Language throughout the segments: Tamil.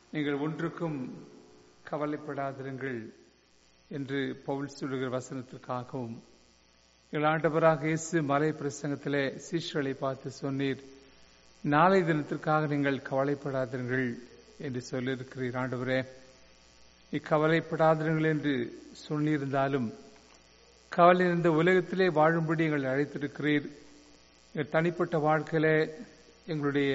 நீங்கள் ஒன்றுக்கும் கவலைப்படாதிருங்கள் என்று பவுல் சொல்லுகிற வசனத்திற்காகவும் எங்கள் ஆண்டவராக இயேசு மலை பிரசங்கத்திலே சீஷர்களை பார்த்து சொன்னீர் நாளை தினத்திற்காக நீங்கள் கவலைப்படாதிருங்கள் என்று சொல்லியிருக்கிறீர் ஆண்டவரே இக்கவலைப்படாதிருங்கள் என்று சொன்னிருந்தாலும் கவலை இருந்த உலகத்திலே வாழும்படி எங்களை அழைத்திருக்கிறீர் எங்கள் தனிப்பட்ட வாழ்க்கையில எங்களுடைய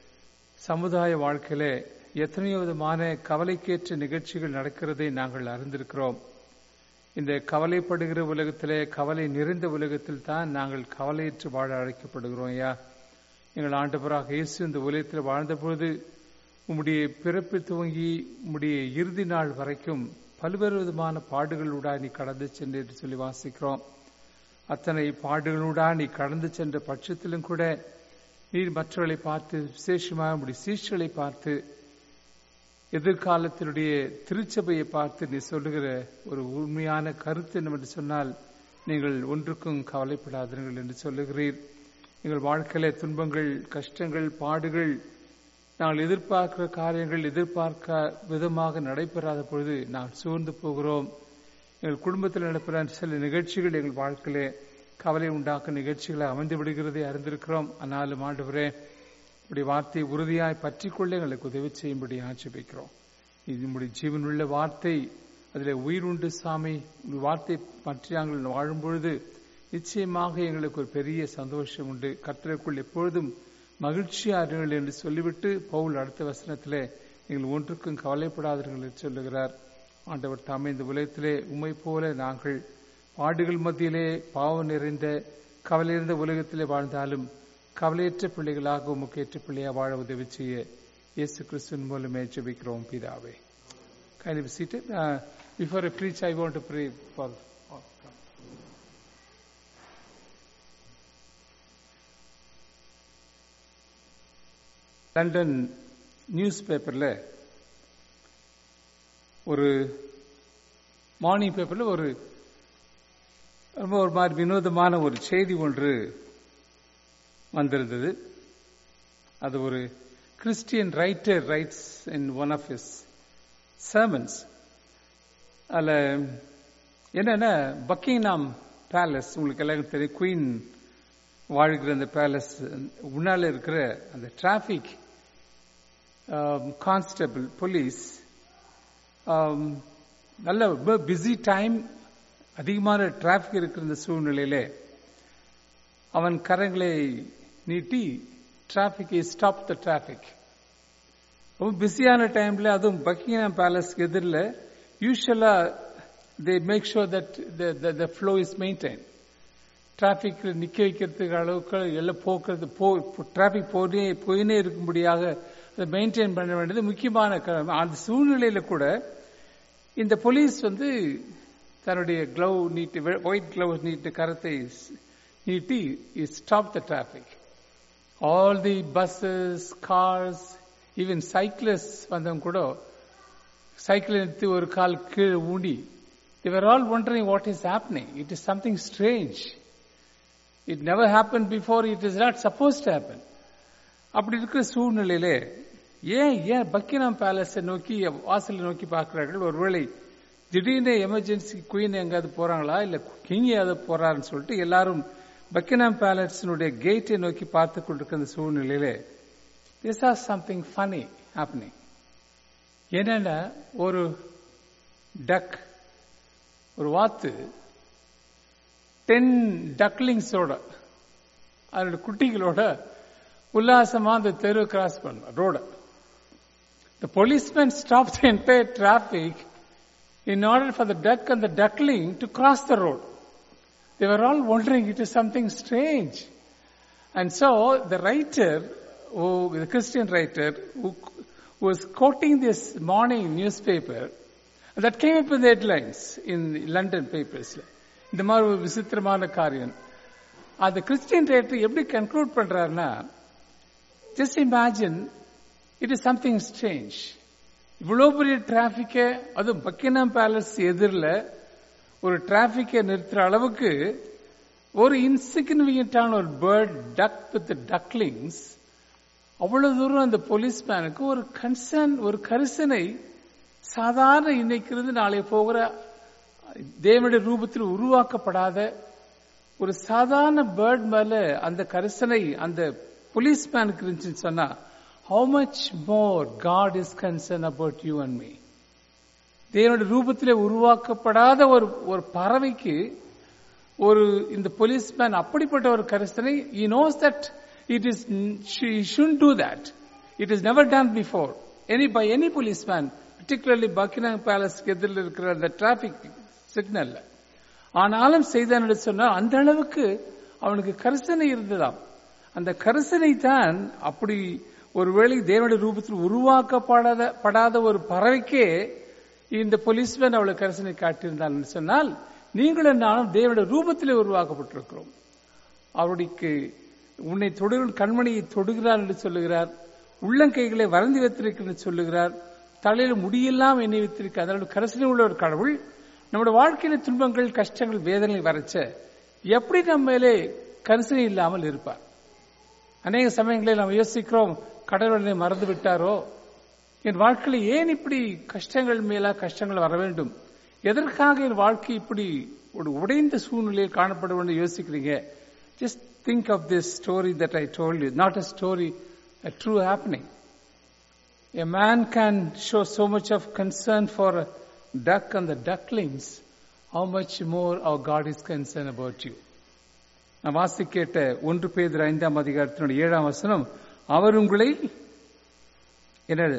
சமுதாய வாழ்க்கையில எத்தனையோ விதமான கவலைக்கேற்ற நிகழ்ச்சிகள் நடக்கிறதை நாங்கள் அறிந்திருக்கிறோம் இந்த கவலைப்படுகிற உலகத்திலே கவலை நிறைந்த உலகத்தில் தான் நாங்கள் கவலையற்று வாழ அழைக்கப்படுகிறோம் ஐயா எங்கள் ஆண்டவராக இயேசு இந்த உலகத்தில் வாழ்ந்தபொழுது உம்முடைய பிறப்பு துவங்கி உம்முடைய இறுதி நாள் வரைக்கும் பல்வேறு விதமான பாடுகளூடா நீ கடந்து சென்று என்று சொல்லி வாசிக்கிறோம் அத்தனை பாடுகளூடா நீ கடந்து சென்ற பட்சத்திலும் கூட நீர் மற்றவர்களை பார்த்து விசேஷமாக உடைய சீஷ்களை பார்த்து எதிர்காலத்தினுடைய திருச்சபையை பார்த்து நீ சொல்லுகிற ஒரு உண்மையான கருத்து என்னவென்று சொன்னால் நீங்கள் ஒன்றுக்கும் கவலைப்படாதீர்கள் என்று சொல்லுகிறீர் எங்கள் வாழ்க்கையில துன்பங்கள் கஷ்டங்கள் பாடுகள் நாங்கள் எதிர்பார்க்கிற காரியங்கள் எதிர்பார்க்க விதமாக நடைபெறாத பொழுது நாங்கள் சூழ்ந்து போகிறோம் எங்கள் குடும்பத்தில் நடைபெற சில நிகழ்ச்சிகள் எங்கள் வாழ்க்கையிலே கவலை உண்டாக்கும் நிகழ்ச்சிகளை அமைந்து விடுகிறதை அறிந்திருக்கிறோம் ஆனாலும் ஆண்டவரே இப்படி வார்த்தையை உறுதியாய் பற்றிக்கொள்ள எங்களுக்கு உதவி செய்யும்படி ஆட்சேபிக்கிறோம் இது நம்முடைய ஜீவனுள்ள வார்த்தை அதில் உயிர் உண்டு சாமி வார்த்தை பற்றி நாங்கள் வாழும் பொழுது நிச்சயமாக எங்களுக்கு ஒரு பெரிய சந்தோஷம் உண்டு கர்த்தருக்குள் எப்பொழுதும் மகிழ்ச்சியாருங்கள் என்று சொல்லிவிட்டு பவுல் அடுத்த வசனத்திலே நீங்கள் ஒன்றுக்கும் கவலைப்படாதீர்கள் என்று சொல்லுகிறார் ஆண்டவர் தாமே இந்த உலகத்திலே உண்மை போல நாங்கள் பாடுகள் மத்தியிலே பாவம் நிறைந்த கவலை இருந்த உலகத்திலே வாழ்ந்தாலும் கவலையற்ற பிள்ளைகளாக உமக்கு ஏற்ற பிள்ளையா வாழ உதவி செய்ய இயேசு கிறிஸ்துவின் மூலமே ஜெபிக்கிறோம் பிதாவே Kindly be seated. Uh, before I preach, I want to pray for. Oh, come. London news பேப்பர்ல ஒரு மார்னிங் பேப்பர்ல ஒரு ரொம்ப ஒரு மாதிரி வினோதமான ஒரு செய்தி ஒன்று வந்திருந்தது அது ஒரு Christian writer writes in one of his sermons அதில் என்னன்னா பக்கிங்ஹாம் பேலஸ் உங்களுக்கு எல்லாருக்கும் தெரியும் குயின் வாழ்கிற அந்த பேலஸ் முன்னால் இருக்கிற அந்த டிராஃபிக் கான்ஸ்டபிள் போலீஸ் நல்ல பிஸி டைம் அதிகமான டிராஃபிக் இருக்கிற இந்த சூழ்நிலையில அவன் கரங்களை நீட்டி டிராஃபிக்கை ஸ்டாப் த டிராஃபிக் ரொம்ப பிஸியான டைம்ல அதுவும் பக்கிங்ஹாம் பேலஸ்க்கு எதிரில் யூஸ்வலா they make sure that the flow is maintain traffic நிக்க வைக்கிறதுக்கு அளவுக்கு எல்லாம் போக்குறது போ டிராஃபிக் போனே போயினே இருக்கும்படியாக அதை மெயின்டைன் பண்ண வேண்டியது முக்கியமான அந்த சூழ்நிலையில கூட இந்த போலீஸ் வந்து தன்னுடைய கிளவ் நீட்டு ஒயிட் கிளவ் நீட்டு கரத்தை நீட்டி stop the traffic all the buses cars even cyclist வந்தவங்க கூட சைக்கிள் எடுத்து ஒரு கால் கீழே ஊண்டி they were all wondering what is happening it is something strange it never happen before it is not suppose to happen அப்படி இருக்கிற சூழ்நிலையிலே ஏன் ஏன் பக்கினாம் பேலஸை நோக்கி வாசலை நோக்கி பார்க்கிறார்கள் ஒருவேளை திடீர்னு எமர்ஜென்சி குயின் எங்காவது போறாங்களா இல்ல கிங் ஏதாவது போறாருன்னு சொல்லிட்டு எல்லாரும் பக்கினாம் பேலஸினுடைய கேட்டை நோக்கி பார்த்து கொண்டிருக்கிற அந்த சூழ்நிலையிலே this are something funny happening என்னன்னா ஒரு டக் ஒரு வாத்து டென் டக்லிங்ஸோட அதோட குட்டிகளோட உல்லாசமா அந்த தெரு கிராஸ் பண்ண ரோட The policeman stopped the entire traffic in order for the duck and the duckling to cross the road. They were all wondering it is something strange. And so the writer, who, the Christian writer, who, who was quoting this morning newspaper, that came up in the headlines in London papers. இந்த மாதிரி ஒரு விசித்திரமான காரியம் அந்த கிறிஸ்டியன் ரைட்டர் எப்படி கன்க்ளூட் பண்றாருன்னா just imagine it is something strange இவ்வளோ பெரிய டிராபிக்க அதுவும் பக்கினாம் பேலஸ் எதிரில் ஒரு டிராபிக்கை நிறுத்துற அளவுக்கு ஒரு இன்சிக்னிஃபிகண்டான ஒரு பேர்ட் டக் வித் டக்லிங்ஸ் அவ்வளவு தூரம் அந்த போலீஸ்மேனுக்கு ஒரு கன்சர்ன் ஒரு கரிசனை சாதாரண இன்னைக்கு நாளை போகிற தேவனுடைய ரூபத்தில் உருவாக்கப்படாத ஒரு சாதாரண பேர்ட் மேல அந்த கரிசனை அந்த போலீஸ்மேனுக்கு இருந்துச்சுன்னு சொன்னா how much more God is concern about you and me தேவனுடைய ரூபத்திலே உருவாக்கப்படாத ஒரு ஒரு பறவைக்கு ஒரு இந்த போலீஸ்மேன் அப்படிப்பட்ட ஒரு கரிசனை he knows that it is she shouldn't do that it is never done before any by any policeman particularly buckingham palace எதிரில் இருக்கிற அந்த டிராபிக் சிக்னல்ல ஆனாலும் செய்தான் என்று சொன்னால் அந்த அளவுக்கு அவனுக்கு கரிசனை இருந்ததாம் அந்த கரிசனை தான் அப்படி ஒருவேளை தேவனுடைய ரூபத்தில் உருவாக்கப்படாத படாத ஒரு பறவைக்கே இந்த போலீஸ்மேன் அவளுக்கு கரிசனை காட்டியிருந்தார் என்று சொன்னால் நீங்களும் நானும் தேவனுடைய ரூபத்திலே உருவாக்கப்பட்டிருக்கிறோம் அவருடைய உன்னை தொடுகிற கண்மணியை தொடுகிறார் என்று சொல்லுகிறார் உள்ளங்கைகளை வறந்து வைத்திருக்கிறது சொல்லுகிறார் தலையில முடியெல்லாம் எண்ணி வைத்திருக்க அதனோட கரிசனை உள்ள ஒரு கடவுள் நம்முடைய வாழ்க்கையில துன்பங்கள் கஷ்டங்கள் வேதனை வரைச்ச எப்படி நம்ம மேலே கரிசனை இல்லாமல் இருப்பார் அநேக சமயங்களில் நாம் யோசிக்கிறோம் கடவுளை மறந்து விட்டாரோ என் வாழ்க்கையில ஏன் இப்படி கஷ்டங்கள் மேலா கஷ்டங்கள் வர வேண்டும் எதற்காக என் வாழ்க்கை இப்படி ஒரு உடைந்த சூழ்நிலையில் காணப்படும் என்று யோசிக்கிறீங்க just think of this story that I told you not a story a true happening. A man can show so much of concern for a duck and the ducklings. How much more our God is concerned about you. நான் வாசி கேட்ட ஒன்று பேதர் ஐந்தாம் அதிகாரத்தினுடைய ஏழாம் வசனம் அவர் உங்களை என்னது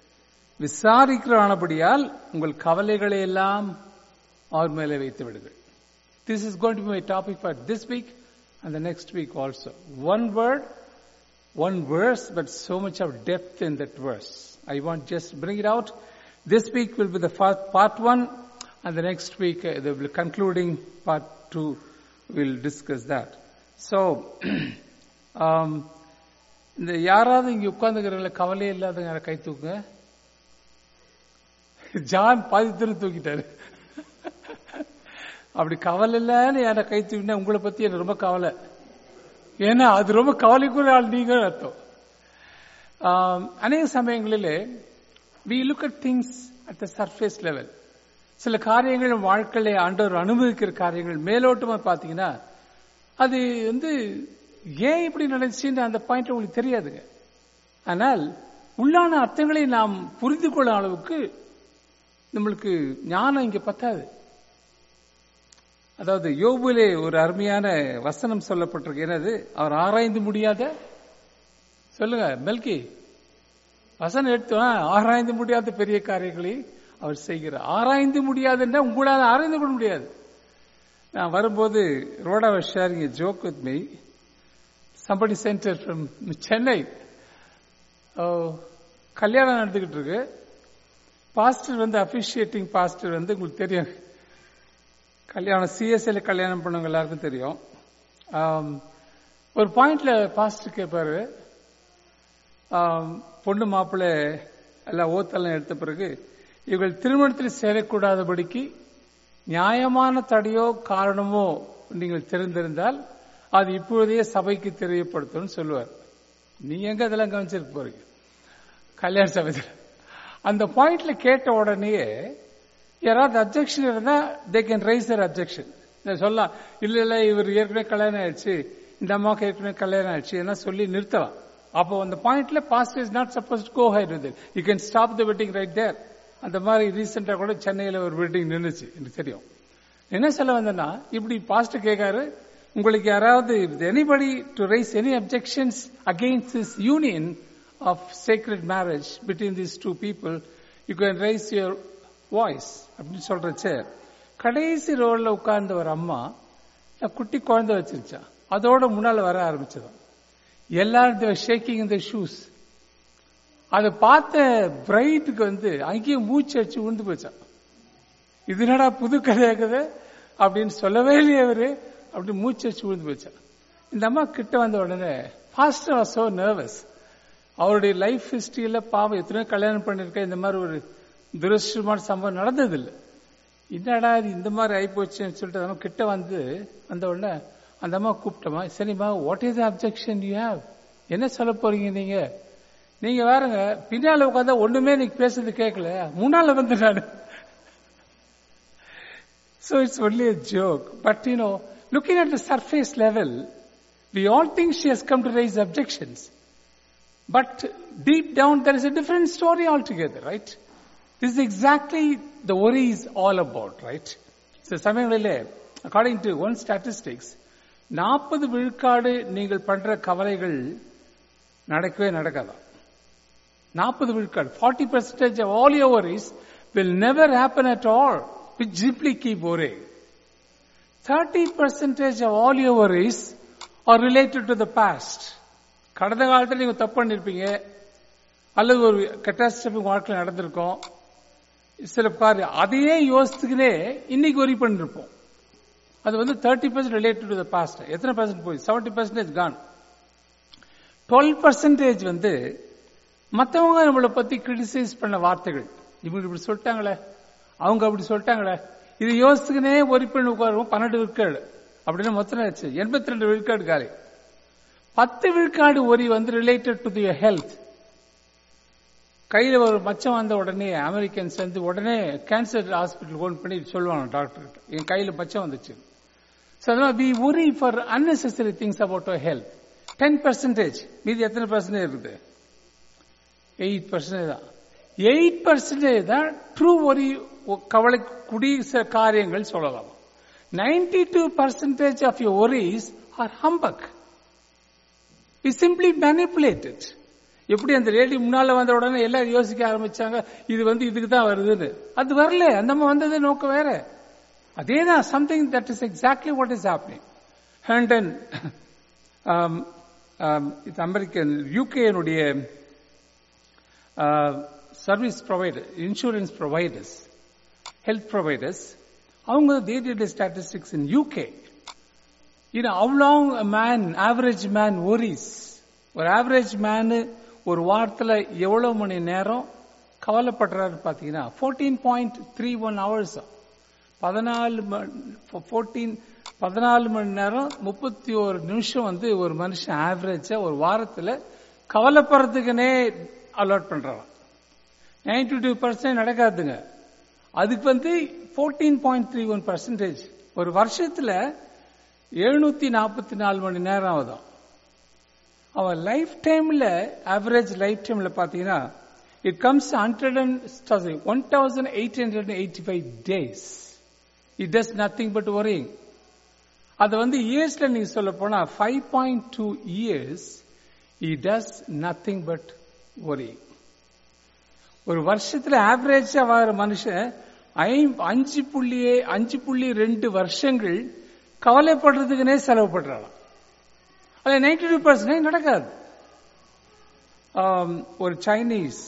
விசாரிக்கிறானபடியால் உங்கள் கவலைகளை எல்லாம் அவர் மேலே வைத்து விடுங்கள் this is going to my topic for this week and the next week also one word one verse, but so much of depth in that verse. I want just bring it out. This week will be the first part one, and the next week uh, the concluding part two will discuss that. So, um, இந்த யாராவது இங்க உட்கார்ந்துக்கிறவங்கள கவலை இல்லாதவங்க கை தூக்குங்க ஜான் பாதி திரு தூக்கிட்டாரு அப்படி கவலை இல்லைன்னு யாரை கை தூக்கினா உங்களை பத்தி எனக்கு ரொம்ப கவலை ஏன்னா அது ரொம்ப கவலைக்குரிய ஆள் நீங்க அர்த்தம் அநேக சமயங்களிலே we look at things at the surface level சில காரியங்கள் வாழ்க்கையில ஆண்டவர் அனுமதிக்கிற காரியங்கள் மேலோட்டமா பாத்தீங்கன்னா அது வந்து ஏன் இப்படி நடந்துச்சுன்னு அந்த பாயிண்ட் உங்களுக்கு தெரியாதுங்க ஆனால் உள்ளான அர்த்தங்களை நாம் புரிந்து கொள்ளும் அளவுக்கு நம்மளுக்கு ஞானம் இங்க பத்தாது அதாவது யோபுலே ஒரு அருமையான வசனம் சொல்லப்பட்டிருக்கு என்னது அவர் ஆராய்ந்து முடியாத சொல்லுங்க மெல்கி வசனம் எடுத்தோம் ஆராய்ந்து முடியாத பெரிய காரியங்களை அவர் செய்கிறார் ஆராய்ந்து முடியாதுன்னா உங்களால் ஆராய்ந்து கொள்ள முடியாது நான் வரும்போது ரோடா sharing joke with me somebody center from Chennai கல்யாணம் நடந்துகிட்டு இருக்கு பாஸ்டர் வந்து அபிஷியேட்டிங் பாஸ்டர் வந்து உங்களுக்கு தெரியும் கல்யாணம் சிஎஸ்ஐல கல்யாணம் பண்ணவங்க எல்லாருக்கும் தெரியும் ஒரு பாயிண்ட்ல பாஸ்டர் கேட்பாரு பொண்ணு மாப்பிள்ளை எல்லாம் ஓத்தெல்லாம் எடுத்த பிறகு இவர்கள் திருமணத்தில் சேரக்கூடாதபடிக்கு நியாயமான தடையோ காரணமோ நீங்கள் தெரிந்திருந்தால் அது இப்பொழுதே சபைக்கு தெரியப்படுத்தும் சொல்லுவார் நீங்க எங்க அதெல்லாம் கவனிச்சிருக்க போறீங்க கல்யாண சபையில் அந்த பாயிண்ட்ல கேட்ட உடனேயே யாராவது அப்செக்ஷன் இருந்தா they can raise their objection சொல்லலாம் இல்ல இல்ல இவர் ஏற்கனவே கல்யாணம் ஆயிடுச்சு இந்த அம்மாவுக்கு ஏற்கனவே கல்யாணம் ஆயிடுச்சு என்ன சொல்லி நிறுத்தலாம் அப்போ அந்த பாயிண்ட்ல pastor is not suppose go hide with you can stop the wedding right there அந்த மாதிரி ரீசெண்டா கூட சென்னையில ஒரு வெட்டிங் நின்றுச்சு எனக்கு தெரியும் என்ன சொல்ல வந்தேன்னா இப்படி பாஸ்ட் கேட்காரு உங்களுக்கு யாராவது anybody to raise any objections against this union of sacred marriage between these two people you can raise your voice அப்படின்னு சொல்றச்சு கடைசி ரோட்ல உட்கார்ந்த ஒரு அம்மா குட்டி குழந்தை வச்சிருச்சா அதோட முன்னால வர ஆரம்பிச்சதும் எல்லாரும் ஷேக்கிங் இந்த ஷூஸ் அதை பார்த்த பிரைட்டுக்கு வந்து அங்கேயும் மூச்சு அடிச்சு விழுந்து போச்சான் இது என்னடா புது கதையாக்குது அப்படின்னு சொல்லவே இல்லையே அவரு அப்படி மூச்சு அடிச்சு விழுந்து போச்சான் இந்த அம்மா கிட்ட வந்த உடனே ஃபாஸ்டர் வாஸ் சோ நர்வஸ் அவருடைய லைஃப் ஹிஸ்டரியில பாவம் எத்தனையோ கல்யாணம் பண்ணிருக்க இந்த மாதிரி ஒரு துரஷ்டமான சம்பவம் நடந்தது இல்லை என்னடா இது இந்த மாதிரி ஆயிப்போச்சுன்னு சொல்லிட்டு நம்ம கிட்ட வந்து வந்த உடனே அந்த அம்மா கூப்பிட்டோமா சரிம்மா what is objection you have என்ன சொல்ல போறீங்க நீங்க நீங்க வேறங்க பின்னால உட்காந்தா ஒண்ணுமே நீங்க பேசுறது கேட்கல முன்னால வந்து நான் So it's only a joke. But you know, looking at the surface level, we all think she has come to raise objections. But deep down, there is a different story altogether, right? This is exactly the worry is all about, right? So சமயங்களிலே according to one statistics, நாற்பது விழுக்காடு நீங்கள் பண்ற கவலைகள் நடக்கவே நடக்காதான் நாற்பது விழுக்காடு forty percentage of all your worries will never happen at all. We simply keep worrying. 30% of all your worries are related to the past. கடந்த காலத்தில் நீங்க தப்பு பண்ணிருப்பீங்க அல்லது ஒரு கட்டாஸ்ட்ரபி வாழ்க்கையில் நடந்திருக்கும் சில காரியம் அதையே யோசிச்சுக்கினே இன்னைக்கு ஒரி பண்ணிருப்போம் அது வந்து thirty percent related to the past எத்தனை பர்சன்ட் போய் seventy percentage gone twelve percentage வந்து மற்றவங்க நம்மளை பத்தி கிரிட்டிசைஸ் பண்ண வார்த்தைகள் இவங்க இப்படி சொல்லிட்டாங்களே அவங்க அப்படி சொல்லிட்டாங்களே இது யோசிச்சுக்கினே ஒரு பெண் உட்காருவோம் பன்னெண்டு விழுக்காடு அப்படின்னு மொத்தம் ஆச்சு எண்பத்தி ரெண்டு விழுக்காடு காலை பத்து விழுக்காடு ஒரி வந்து ரிலேட்டட் டு தி ஹெல்த் கையில ஒரு மச்சம் வந்த உடனே அமெரிக்கன்ஸ் வந்து உடனே கேன்சர் ஹாஸ்பிட்டல் ஃபோன் பண்ணி சொல்லுவாங்க டாக்டர் கிட்ட என் கையில மச்சம் வந்துச்சு ஸோ அதனால we worry for unnecessary things about health ten percentage மீதி எத்தனை பர்சன்டேஜ் இருக்குது எயிட் பர்சன்டேஜ் தான் எயிட் பர்சன்டேஜ் தான் ட்ரூ ஒரி கவலைக்குடி சில காரியங்கள் சொல்லலாம் ninety two percentage of your worries are humbug we simply manipulated எப்படி அந்த லேடி முன்னால வந்த உடனே எல்லாரும் யோசிக்க ஆரம்பிச்சாங்க இது வந்து இதுக்கு தான் வருதுன்னு அது வரல அந்த வந்தது நோக்கம் வேற அதே தான் something that is exactly what is happening ஹேண்டன் இது அமெரிக்கன் யூகேனுடைய service provider insurance providers health providers அவங்க they did the statistics in UK. You know, how long a man, average man worries. ஒரு ஆவரேஜ் மேனு ஒரு வாரத்தில் எவ்வளவு மணி நேரம் கவலைப்படுறாரு பார்த்தீங்கன்னா fourteen point three one hours பதினாலு ஃபோர்டீன் பதினாலு மணி நேரம் முப்பத்தி ஒரு நிமிஷம் வந்து ஒரு மனுஷன் ஆவரேஜா ஒரு வாரத்தில் கவலைப்படுறதுக்குனே அலாட் பண்றான் நைன்டி டூ பர்சன்ட் நடக்காதுங்க அதுக்கு வந்து fourteen point three one percentage ஒரு வருஷத்துல எழுநூத்தி நாற்பத்தி நாலு மணி நேரம் ஆகுதான் அவன் லைஃப் டைம்ல ஆவரேஜ் லைஃப் டைம்ல பாத்தீங்கன்னா it comes hundred and one thousand eight hundred eighty five days it does nothing but worrying அது வந்து இயர்ஸ்ல நீங்க சொல்ல போனா five point two years it does nothing but worrying ஒரு வருஷத்துல ஆவரேஜா வர மனுஷன் அஞ்சு புள்ளியே அஞ்சு புள்ளி ரெண்டு வருஷங்கள் கவலைப்படுறதுக்குனே செலவு பண்றாங்க அது நைன்டி டூ பர்சன்ட் நடக்காது ஒரு சைனீஸ்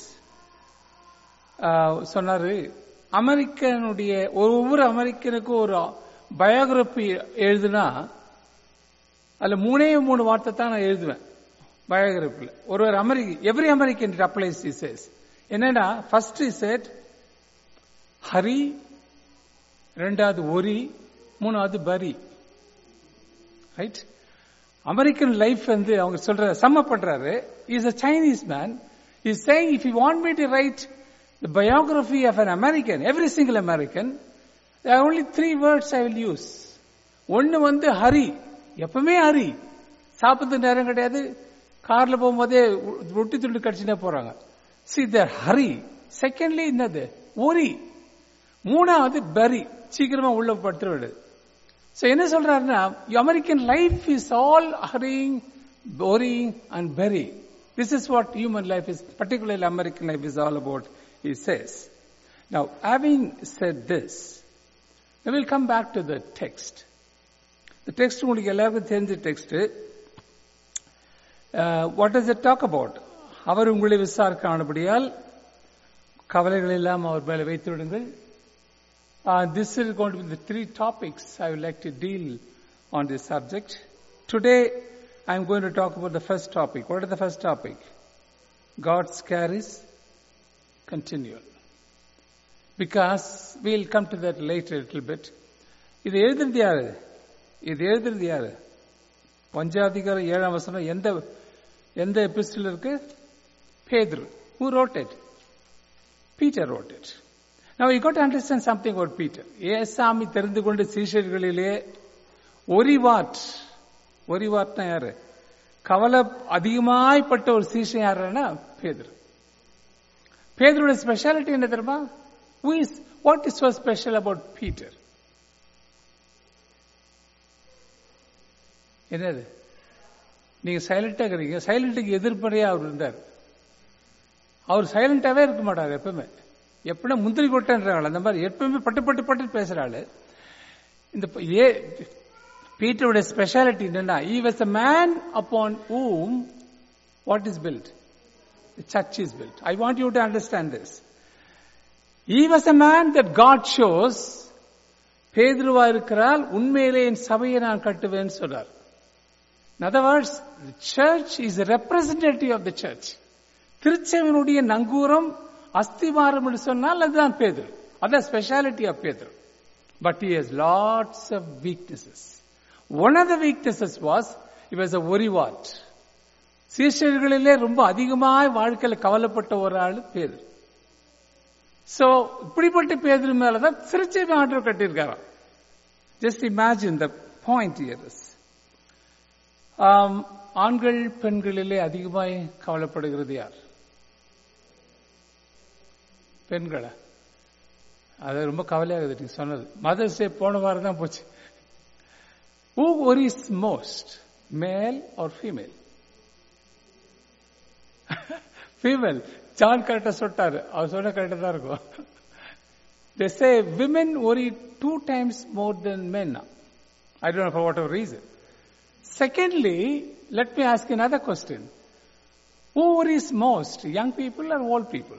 சொன்னாரு அமெரிக்கனுடைய ஒவ்வொரு அமெரிக்கனுக்கும் ஒரு பயோகிராபி எழுதுனா அதுல மூணே மூணு வார்த்தை தான் நான் எழுதுவேன் பயோகிராபியில் ஒரு ஒரு அமெரிக்க எவ்ரி அமெரிக்கன் அப்ளைஸ் இசேஸ் என்னன்னா ஃபர்ஸ்ட் செட் ஹரி ரெண்டாவது ஒரி மூணாவது பரி ரைட் அமெரிக்கன் லைஃப் வந்து அவங்க சொல்ற சம்ம பண்றாரு is a Chinese man is saying if you want me to write the biography of an American every single American only three words I will use ஒன்னு வந்து ஹரி எப்பவுமே ஹரி சாப்பிட்டு நேரம் கிடையாது கார்ல போகும்போதே ரொட்டி துண்டு கடிச்சுட்டே போறாங்க சி தர் ஹரி செகண்ட்லி என்னது ஒரி மூணாவது பரி சீக்கிரமா உள்ள படுத்துருவாடு சோ என்ன சொல்றாருன்னா American life is all hurrying boring and bury this is what human life is particularly American life is all about is says now having said this will come back to the text இந்த டெக்ஸ்ட் உங்களுக்கு எல்லாருக்கும் தெரிஞ்ச text what is it talk about அவர் உங்களை விசாரிக்கானபடியால் கவலைகள் எல்லாம் அவர் மேலே வைத்து விடுங்கள் Uh, this is going to be the three topics I would like to deal on this subject. Today, I'm going to talk about the first topic. What is the first topic? God's care is continual. Because we'll come to that later a little bit. இது எழுதுறது யாரு இது எழுதுறது யாரு பஞ்சாதிகாரம் ஏழாம் வசனம் எந்த எந்த எபிஸ்டில் இருக்கு Pedro. Who wrote it? Peter wrote it. Now you got to understand something about Peter. ஏசாமி தெரிந்து கொண்ட சீஷர்களிலே ஒரிவாட் ஒரிவாட்னா யாரு கவலை அதிகமாய்ப்பட்ட ஒரு சீஷன் யாருன்னா பேதுரு பேதருடைய ஸ்பெஷாலிட்டி என்ன தெரியுமா Who is, what is so special about Peter? என்னது நீங்க சைலண்டா இருக்கிறீங்க சைலண்ட்டுக்கு எதிர்ப்படையா அவர் இருந்தார் அவர் சைலண்டாவே இருக்க மாட்டார் எப்பவுமே எப்படின்னா முந்திரி கொட்டன்றாள் அந்த மாதிரி எப்பவுமே பட்டு பட்டு பட்டு பேசுறாள் இந்த ப- ஏ பீட்டருடைய ஸ்பெஷாலிட்டி என்னன்னா he was a man upon whom what is build church is build I want you to understand this he was a man that God shows பேதுருவா இருக்கிறால் உண்மையிலே என் சபையை நான் கட்டுவேன்னு சொல்றார் In other words, the church is a representative of the church. திருச்செவனுடைய நங்கூரம் அஸ்திவாரம் என்று சொன்னால் அதுதான் பேதுரு அதான் ஸ்பெஷாலிட்டி ஆஃப் பேதுரு but he has lots of weaknesses one of the weaknesses was he was a worrywart சீஷர்களிலே ரொம்ப அதிகமாய் வாழ்க்கையில கவலைப்பட்ட ஒரு ஆள் பேதுரு சோ இப்படிப்பட்ட பேதுரு மேலதான் திருச்செவி ஆண்டவர் கட்டியிருக்காராம் just imagine the point years ஆம், ஆண்கள் பெண்களிலே அதிகமாய் கவலைப்படுகிறது யார் பெண்களா அது ரொம்ப கவலையாகுது நீங்க சொன்னது மதர்ஸ் டே போன வாரம் தான் போச்சு who worries most male or female female John கரெக்டா சொல்லிட்டாரு அவர் சொன்ன கரெக்டா தான் இருக்கும் they say women worry two times more than men i don't know for whatever reason Secondly, let me ask another question. Who worries most, young people or old people?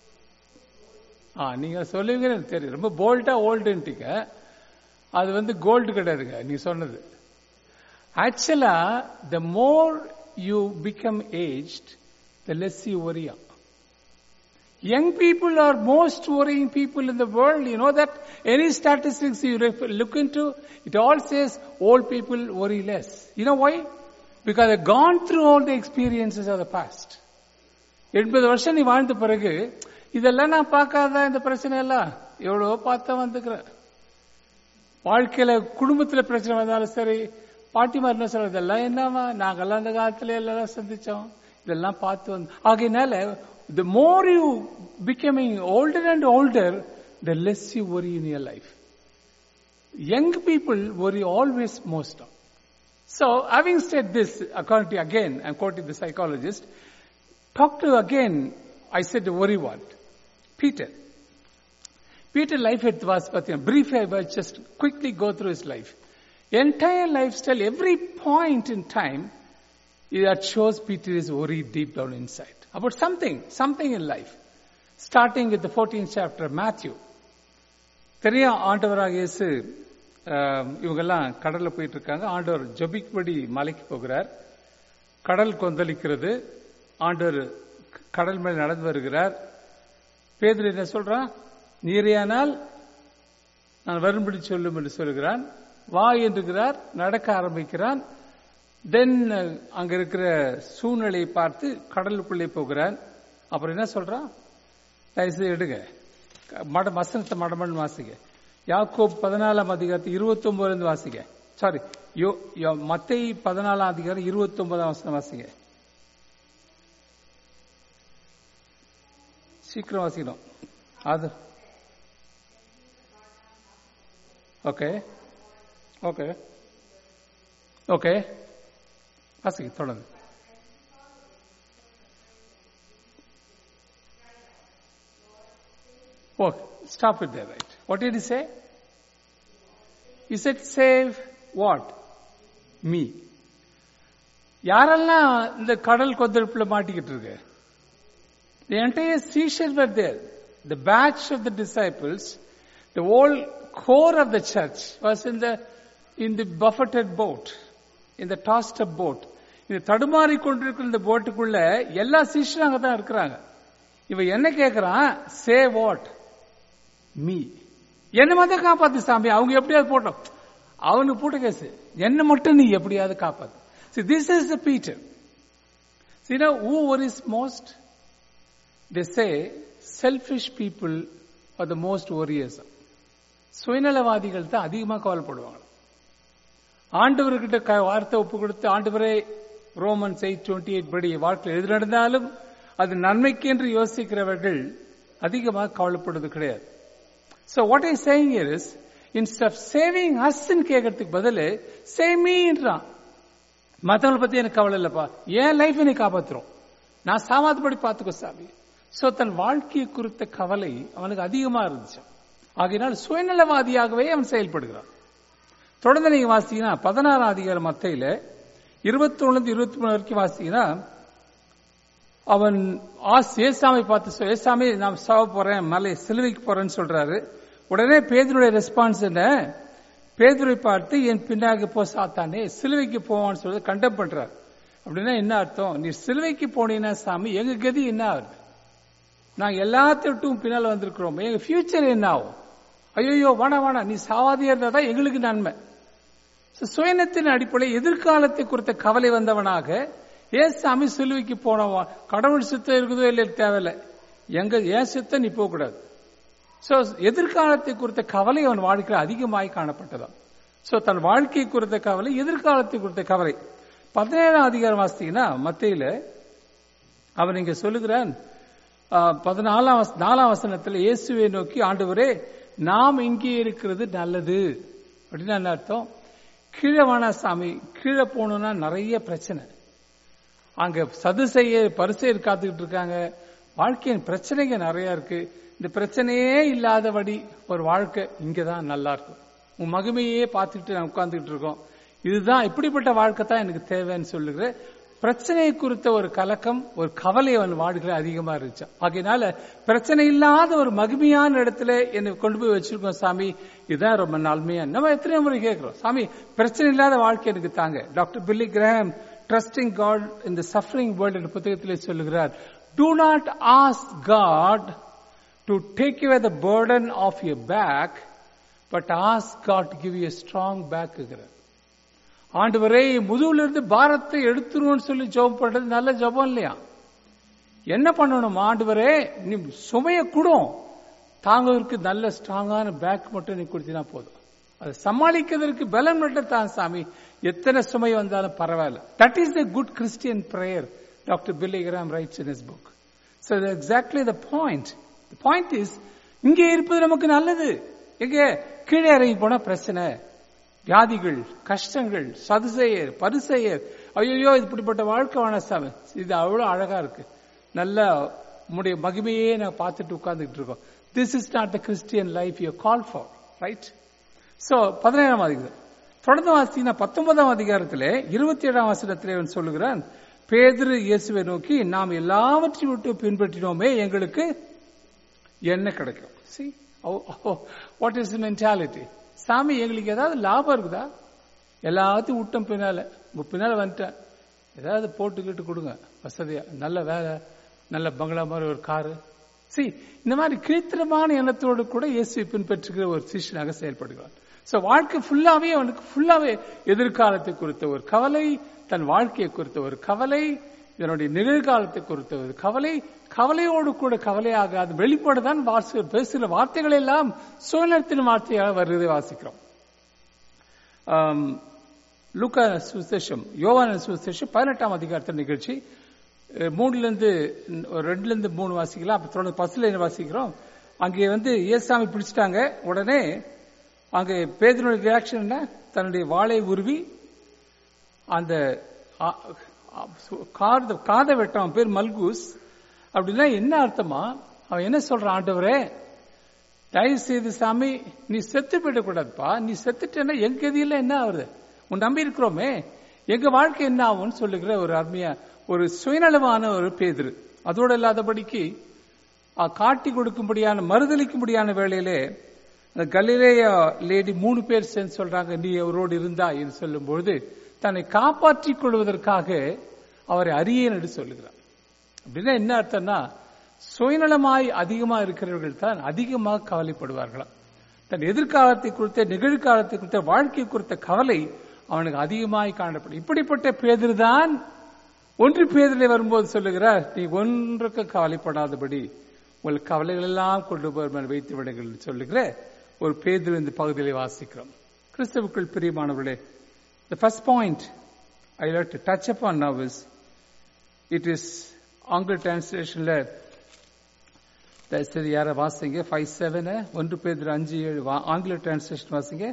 ஆ நீங்க சொல்லுவீங்கன்னு எனக்கு தெரியும் ரொம்ப போல்டா ஓல்டுன்ட்டீங்க அது வந்து கோல்டு கிடையாதுங்க நீ சொன்னது ஆக்சுவலா the more you become aged the less you ஒரியா Young people are most worrying people in the world. You know that any statistics you refer, look into, it all says old people worry less. You know why? Because they've gone through all the experiences of the past. எண்பது வருஷம் நீ வாழ்ந்த பிறகு இதெல்லாம் நான் பார்க்காத இந்த பிரச்சனை எல்லாம் எவ்வளவோ பார்த்தா வந்துக்கிறேன் வாழ்க்கையில குடும்பத்துல பிரச்சனை வந்தாலும் சரி பாட்டிமார் என்ன சொல்றது இதெல்லாம் என்னவா நாங்கெல்லாம் அந்த காலத்துல எல்லாம் சந்திச்சோம் இதெல்லாம் பார்த்து வந்து ஆகையினால the more you becoming older and older the less you worry in your life young people worry always most of so having said this according to again i'm quoting the psychologist talk to again i said the worry what peter Peter life at was Pathian. Brief, I will just quickly go through his life. Entire lifestyle, every point in time, that shows Peter is worried deep down inside about something, something in life. Starting with the 14th chapter, Matthew. தெரியும் ஆண்டவராக இயேசு ஆஹ், இவங்கெல்லாம் கடல்ல போயிட்டு இருக்காங்க ஆண்டவர் ஜபிக்குபடி மலைக்கு போகிறார் கடல் கொந்தளிக்கிறது ஆண்டவர் கடல் மேல் நடந்து வருகிறார் பேதுரு என்ன சொல்றான் நீரையானால் நான் வரும்படி சொல்லும் என்று சொல்கிறான் வா என்றுகிறார் நடக்க ஆரம்பிக்கிறான் தென் அங்க இருக்கிற சூழ்நிலையை பார்த்து கடலுக்குள்ளே போகிறான் அப்புறம் என்ன சொல்றான் தயவுசெய்து எடுங்க மட வசனத்தை மடமன் வாசிக்க யாக்கோப் பதினாலாம் அதிகாரத்தை இருபத்தி ஒன்பதுல வாசிக்க சாரி யோ யோ- மத்தேயு பதினாலாம் அதிகாரம் இருபத்தி ஒன்பதாம் வசனம் வாசிக்க சீக்கிரம் வாசிக்கணும் அது ஓகே ஓகே ஓகே வாசிக்க தொடர்ந்து Oh, stop it there, right? What did he say? He said, save what? Me. யாரெல்லாம் இந்த கடல் கொந்தளிப்புல மாட்டிக்கிட்டு இருக்கு The entire seashore were there. The batch of the disciples, the whole core of the church was in the in the buffeted boat, in the tossed up boat. இந்த தடுமாறி கொண்டிருக்கிற இந்த போட்டுக்குள்ள எல்லா சீஷரும் அங்க தான் இருக்கிறாங்க இவன் என்ன கேக்குறான் சே வாட் மீ என்ன மட்டும் காப்பாத்து சாமி அவங்க எப்படியாவது போட்டோம் அவனுக்கு போட்ட கேஸ் என்ன மட்டும் நீ எப்படியாவது காப்பாத்து See, this is the Peter. See now, who worries most? they say selfish people are the most warriors சுயநலவாதிகள் தான் அதிகமா கவலைப்படுவாங்க ஆண்டவர்கிட்ட க- வார்த்தை ஒப்பு கொடுத்து ஆண்டவரே ரோமன்ஸ் எயிட் டுவெண்ட்டி எயிட் படி வாழ்க்கையில் எது நடந்தாலும் அது நன்மைக்கு என்று யோசிக்கிறவர்கள் அதிகமாக கவலைப்படுவது கிடையாது So what I'm saying here is, instead of saving us ன்னு கேட்கறதுக்கு பதில் save meன்றான் மத்தவங்களை பத்தி எனக்கு கவலை இல்லப்பா என் லைஃப் என்னை காப்பாத்துறோம் நான் சாமாதபடி பார்த்துக்கோ சாமி சோ தன் வாழ்க்கையை குறித்த கவலை அவனுக்கு அதிகமா இருந்துச்சு ஆகையினால் சுயநலவாதியாகவே அவன் செயல்படுகிறான் தொடர்ந்து நீங்க வாசிங்கன்னா பதினாறாம் அதிகாரம் மத்தையில இருபத்தி ஒண்ணுல இருபத்தி மூணு வரைக்கும் வாசிங்கன்னா அவன் ஆஸ் ஏசாமை பார்த்து சொல், ஏசாமி நான் சாவ போறேன் மலை சிலுவைக்கு போறேன்னு சொல்றாரு உடனே பேதுருடைய ரெஸ்பான்ஸ் என்ன பேதுரை பார்த்து என் பின்னாக போ சாத்தானே சிலுவைக்கு போவான்னு சொல்லி கண்டம் பண்றாரு அப்படின்னா என்ன அர்த்தம் நீ சிலுவைக்கு போனீங்கன்னா சாமி எங்க கதி என்ன ஆகுது நாங்க எல்லாத்திட்டும் பின்னால வந்திருக்கிறோம் எங்க ஃபியூச்சர் என்ன ஆகும் ஐயோ வேணா வேணா நீ சாவாதியா இருந்தா தான் எங்களுக்கு நன்மை So, சுயநத்தின் அடிப்படையில் எதிர்காலத்தை குறித்த கவலை வந்தவனாக ஏன் சாமி சிலுவைக்கு போனவன் கடவுள் சித்தம் இருக்குதோ இல்லை தேவையில்லை எங்க ஏன் சித்தம் நீ போகக்கூடாது சோ எதிர்காலத்தை குறித்த கவலை அவன் வாழ்க்கையில் அதிகமாய் காணப்பட்டதாம் சோ தன் வாழ்க்கை குறித்த கவலை எதிர்காலத்தை குறித்த கவலை பதினேழாம் அதிகாரம் வாசித்தீங்கன்னா மத்தியில அவன் இங்க சொல்லுகிறான் ஆஹ், பதினாலாம் வச- நாலாம் வசனத்தில் இயேசுவை நோக்கி ஆண்டவரே நாம் இங்கே இருக்கிறது நல்லது அப்படின்னு என்ன அர்த்தம் கீழே வேணா சாமி கீழே போகணும்னா நிறைய பிரச்சனை அங்க சதுசெய்ய பரிசெயர் காத்துக்கிட்டு இருக்காங்க வாழ்க்கையின் பிரச்சனைங்க நிறைய இருக்கு இந்த பிரச்சனையே இல்லாதபடி ஒரு வாழ்க்கை இங்கதான் நல்லா இருக்கும் உன் மகிமையே பார்த்துக்கிட்டு நான் உட்கார்ந்துகிட்டு இருக்கோம் இதுதான் இப்படிப்பட்ட வாழ்க்கை தான் எனக்கு தேவைன்னு சொல்லுகிற பிரச்சனையை குறித்த ஒரு கலக்கம் ஒரு கவலை அவன் வாழ்க்கையில அதிகமா இருந்துச்சு ஆகையினால பிரச்சனை இல்லாத ஒரு மகிமையான இடத்துல என்னை கொண்டு போய் வச்சிருக்கோம் சாமி இதுதான் ரொம்ப நன்மையா நம்ம எத்தனை முறை கேட்கிறோம் சாமி பிரச்சனை இல்லாத வாழ்க்கை எனக்கு தாங்க doctor Billy Graham trusting God இந்த சஃபரிங் வேர்ல்ட் என்ற புத்தகத்திலே சொல்லுகிறார் do not ask God to take away the burden of your back, but ask God to give you a strong back. ஆண்டவரே முதுகுல இருந்து பாரத்தை எடுத்துருவோம்னு சொல்லி ஜெபம் பண்றது நல்ல ஜெபம் இல்லையா என்ன பண்ணணும் ஆண்டவரே நீ சுமைய கூடும் தாங்குவதற்கு நல்ல ஸ்ட்ராங்கான பேக் மட்டும் நீ கொடுத்தினா போதும் அதை சமாளிக்கிறதுக்கு பலம் மட்டும் தான் சாமி எத்தனை சுமை வந்தாலும் பரவாயில்ல that is the good Christian prayer doctor Billy Graham writes in his book so exactly the point the point is இங்கே இருப்பது நமக்கு நல்லது எங்க கீழே இறங்கி போனா பிரச்சனை வியாதிகள் கஷ்டங்கள் சதுசெயர் பரிசெயர் ஐயோ இப்படிப்பட்ட வாழ்க்கை வேணாம் சாமி இது அவ்வளவு அழகா இருக்கு நல்ல உம்முடைய மகிமையே நான் பார்த்துட்டு உட்கார்ந்துட்டு இருக்கோம் this is not the Christian life you call for right so பதினேழாம் அதிகாரம் தொடர்ந்து வாசித்தீங்கன்னா பத்தொன்பதாம் அதிகாரத்திலே இருபத்தி ஏழாம் வசனத்திலே அவன் சொல்லுகிறான் பேதுரு இயேசுவை நோக்கி நாம் எல்லாவற்றையும் விட்டு பின்பற்றினோமே எங்களுக்கு என்ன கிடைக்கும் சி வாட் இஸ் மென்டாலிட்டி சாமி எங்களுக்கு ஏதாவது லாபம் இருக்குதா எல்லாத்தையும் விட்டோம் பின்னால உங்க பின்னால வந்துட்டேன் ஏதாவது போட்டுக்கிட்டு கொடுங்க வசதியா நல்ல வேலை நல்ல பங்களா மாதிரி ஒரு காரு சி இந்த மாதிரி கீழ்த்தரமான எண்ணத்தோடு கூட இயேசுவை பின்பற்றுகிற ஒரு சிஷ்யனாக செயல்படுகிறான் சோ வாழ்க்கை ஃபுல்லாவே அவனுக்கு ஃபுல்லாவே எதிர்காலத்தை குறித்த ஒரு கவலை தன் வாழ்க்கையை குறித்த ஒரு கவலை இதனுடைய நிகழ்காலத்தை குறித்த ஒரு கவலை கவலையோடு கூட கவலையாக அது வெளிப்பாடுதான் வாசி பேசுகிற வார்த்தைகள் எல்லாம் சுயநலத்தின் வார்த்தையாக வருவதை வாசிக்கிறோம் ஆம், லூக்கா சுசேஷம் யோவான சுசேஷம் பதினெட்டாம் அதிகாரத்தின் நிகழ்ச்சி அஹ், மூணுல இருந்து ஒரு ரெண்டுல இருந்து மூணு வாசிக்கலாம் அப்ப தொடர்ந்து பஸ்ல வாசிக்கிறோம் அங்கே வந்து ஏசாமி பிடிச்சிட்டாங்க உடனே அங்கே பேதனுடைய ரியாக்ஷன் என்ன தன்னுடைய வாளை உருவி அந்த ஆ- ஆ- சு- காத காதை வெட்டவன் பேர் மல்கூஸ் அப்படின்னா என்ன அர்த்தமா அவன் என்ன சொல்றான் ஆண்டவரே தயவு செய்து சாமி நீ செத்து போயிடக்கூடாதுப்பா நீ செத்துட்டேன்னா எங்க கதியில என்ன ஆகுது உன் நம்பி இருக்கிறோமே எங்க வாழ்க்கை என்ன ஆகும்னு சொல்லுகிற ஒரு அருமையா ஒரு சுயநலமான ஒரு பேதுரு அதோடு இல்லாதபடிக்கு ஆ, காட்டி கொடுக்கும்படியான மறுதளிக்கும்படியான வேளையிலே அந்த கலிலேய லேடி மூணு பேர் சேர்ந்து சொல்றாங்க நீ அவரோடு இருந்தா என்று சொல்லும்பொழுது தன்னை காப்பாற்றிக் கொள்வதற்காக அவரை அறியேன் என்று சொல்லுகிறார் அப்படின்னா என்ன அர்த்தம்னா சுயநலமாய் அதிகமா இருக்கிறவர்கள் தான் அதிகமாக கவலைப்படுவார்களாம் தன் எதிர்காலத்தை குறித்த நிகழ்காலத்தை குறித்த வாழ்க்கை குறித்த கவலை அவனுக்கு அதிகமாய் காணப்படும் இப்படிப்பட்ட பேதர்தான் ஒன்று பேதிலே வரும்போது சொல்லுகிறார் நீ ஒன்றுக்கு கவலைப்படாதபடி உங்கள் கவலைகள் எல்லாம் கொண்டு போய் வைத்து விடுங்கள் என்று சொல்லுகிற ஒரு பேதில் இந்த பகுதியிலே வாசிக்கிறோம் கிறிஸ்தவுக்குள் பிரியமானவர்களே The first point I like to touch upon now is it is ஆங்கில டிரான்ஸ்லேஷன்ல சரி யார வாசிங்க ஃபைவ் செவன் ஒன்று பேர் அஞ்சு ஏழு வா- ஆங்கில டிரான்ஸ்லேஷன் வாசிங்க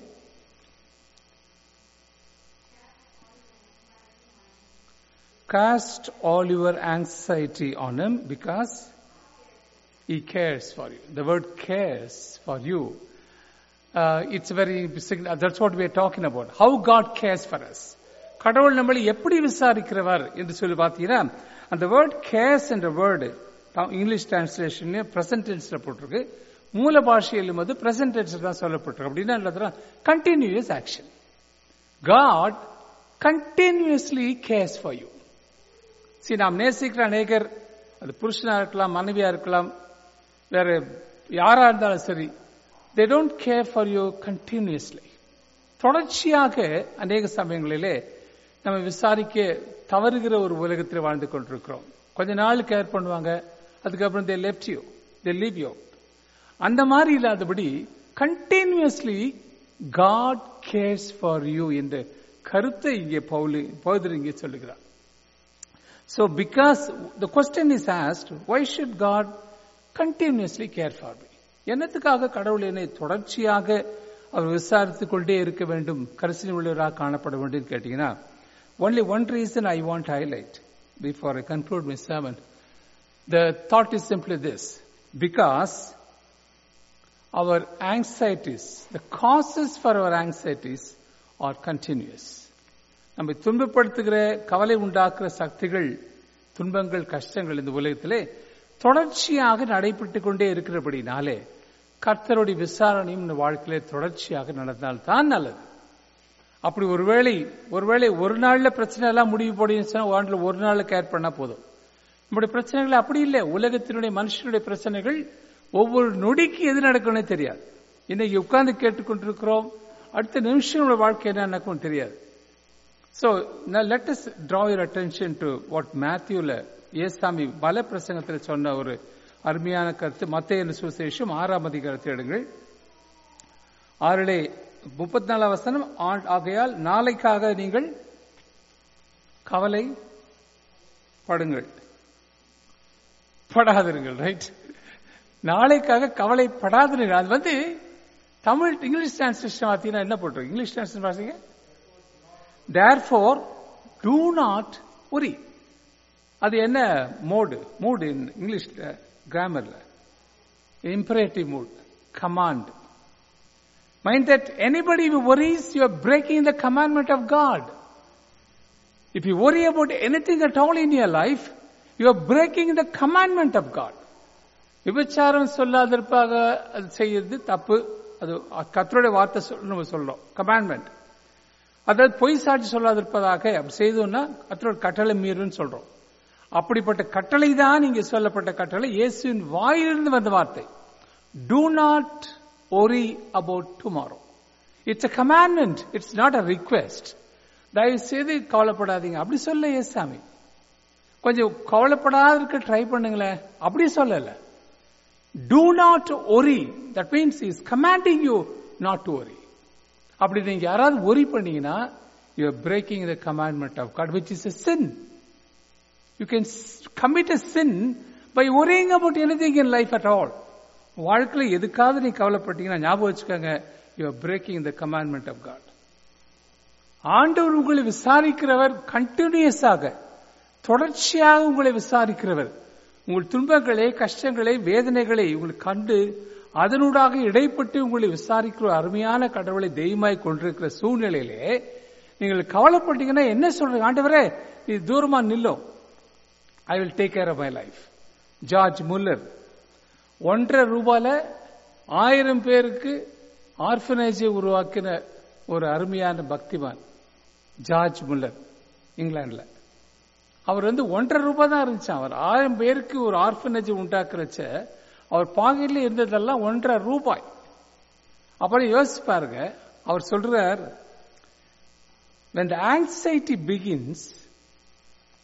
Cast all your anxiety on him because he cares for you. The word cares for you. Uh, it's very, sign- that's what we are talking about. How God cares for us. கடவுள் நம்மளை எப்படி விசாரிக்கிறவர் என்று சொல்லி பார்த்தீங்கன்னா அந்த வேர்ட் கேர்ஸ் என்ற வேர்டு இங்கிலீஷ் டிரான்ஸ்லேஷன் பிரசன்ட் டென்ஸ்ல போட்டிருக்கு மூல பாஷையிலும் அது பிரசன்ட் டென்ஸ்ல தான் சொல்லப்பட்டிருக்கு அப்படின்னா continuous action God continuously cares for you சரி நாம் நேசிக்கிற அநேகர் அது புருஷனா இருக்கலாம் மனைவியா இருக்கலாம் வேற யாரா இருந்தாலும் சரி they don't care for you continuously தொடர்ச்சியாக அநேக சமயங்களிலே நம்ம விசாரிக்க தவறுகிற ஒரு உலகத்தில் வாழ்ந்து கொண்டிருக்கிறோம் கொஞ்ச நாள் கேர் பண்ணுவாங்க அதுக்கப்புறம் they left you they leave you அந்த மாதிரி இல்லாதபடி continuously God cares for you என்ற கருத்தை இங்கே பவுலி பௌதர் இங்கே சொல்லுகிறார் So because the question is asked, why should God continuously care for me? என்னத்துக்காக கடவுள் என்னை தொடர்ச்சியாக அவர் விசாரித்துக் கொண்டே இருக்க வேண்டும் கரிசனை உள்ளவராக காணப்பட வேண்டும் கேட்டீங்கன்னா only one reason I want to highlight before I conclude my sermon. The thought is simply this. Because our anxieties, the causes for our anxieties are continuous. நம்மை துன்பப்படுத்துகிற கவலை உண்டாக்குற சக்திகள் துன்பங்கள் கஷ்டங்கள் இந்த உலகத்திலே தொடர்ச்சியாக நடைபெற்றுக் கொண்டே இருக்கிறபடினாலே கர்த்தருடைய விசாரணையும் இந்த வாழ்க்கையிலே தொடர்ச்சியாக நடந்தால்தான் நல்லது அப்படி ஒருவேளை ஒருவேளை ஒரு நாள்ல பிரச்சனை எல்லாம் முடிவு போடுச்சுன்னா ஒரு ஒரு நாள்ல கேர் பண்ணா போதும் நம்முடைய பிரச்சனைகள் அப்படி இல்லை உலகத்தினுடைய மனுஷனுடைய பிரச்சனைகள் ஒவ்வொரு நொடிக்கு எது நடக்கும்னே தெரியாது இன்னைக்கு உட்கார்ந்து கேட்டுக்கொண்டிருக்கிறோம் அடுத்த நிமிஷம் நம்முடைய வாழ்க்கை என்ன நடக்கும் தெரியாது So now let us draw your attention to what Matthewல ஏசாமி பல பிரசங்கத்தில் சொன்ன ஒரு அருமையான கருத்து மத்திய சுசேஷம் ஆறாம் அதிகாரத்தை எடுங்கள் ஆறிலே முப்பத்தி நாலாம் வசனம் ஆ- ஆகையால் நாளைக்காக நீங்கள் கவலை படுங்கள் படாதிருங்கள் ரைட் நாளைக்காக கவலைப்படாதிருங்கள் அது வந்து தமிழ் இங்கிலீஷ் டிரான்ஸ்லேஷன் பார்த்தீங்கன்னா என்ன போட்டிருக்கு இங்கிலீஷ் டிரான்ஸ்லேஷன் வாசிங்க therefore do not worry அது என்ன மோடு மூட் இன் இங்கிலீஷ் கிராமர்ல imperative mood command mind that anybody who worries you are breaking the commandment of god if you worry about anything at all in your life you are breaking the commandment of god விபச்சாரம் சொல்லாதிருப்பாக அது செய்யறது தப்பு அது கத்தருடைய வார்த்தை சொல்ல நம்ம சொல்றோம் கமாண்ட்மெண்ட் அதாவது பொய் சாட்சி சொல்லாதிருப்பதாக அப்படி செய்தோம்னா கத்தரோட கட்டளை மீறுன்னு சொல்றோம் அப்படிப்பட்ட கட்டளை தான் இங்கே சொல்லப்பட்ட கட்டளை இயேசுவின் வாயிலிருந்து வந்த வார்த்தை do not worry about tomorrow it's a commandment it's not a request தயவு செய்து கவலைப்படாதீங்க அப்படி சொல்ல ஏசாமி கொஞ்சம் கவலைப்படாத இருக்க ட்ரை பண்ணுங்களேன் அப்படி சொல்லல do not worry that means is commanding you not to worry அப்படி நீங்க யாராவது ஒரி பண்ணீங்கன்னா you are breaking the commandment of God which is a sin you can commit a sin by worrying about anything in life at all வாழ்க்கையில் எதுக்காவது நீ கவலைப்பட்டீங்கன்னா ஞாபகம் வச்சுக்கோங்க you are breaking the commandment of God ஆண்டவர் உங்களை விசாரிக்கிறவர் கண்டினியூஸாக தொடர்ச்சியாக உங்களை விசாரிக்கிறவர் உங்கள் துன்பங்களை கஷ்டங்களை வேதனைகளை உங்களுக்கு கண்டு அதனூடாக இடைப்பட்டு உங்களை விசாரிக்கிற அருமையான கடவுளை தெய்வமாய் கொண்டிருக்கிற சூழ்நிலையிலே நீங்கள் கவலைப்பட்டீங்கன்னா என்ன சொல்றீங்க ஆண்டவரே இது தூரமா நில்லும் I will take care of my life George Muller ஒன்றரை ரூபாயில ஆயிரம் பேருக்கு ஆர்ஃபனேஜை உருவாக்கின ஒரு அருமையான பக்திமான் ஜார்ஜ் முல்லர் இங்கிலாந்துல அவர் வந்து ஒன்றரை ரூபாய் தான் இருந்துச்சு அவர் ஆயிரம் பேருக்கு ஒரு ஆர்ஃபனேஜ் உண்டாக்குறச்ச அவர் பாக்கெட்ல இருந்ததெல்லாம் ஒன்றரை ரூபாய் அப்புறம் யோசிச்சு பாருங்க அவர் சொல்றார் when the anxiety begins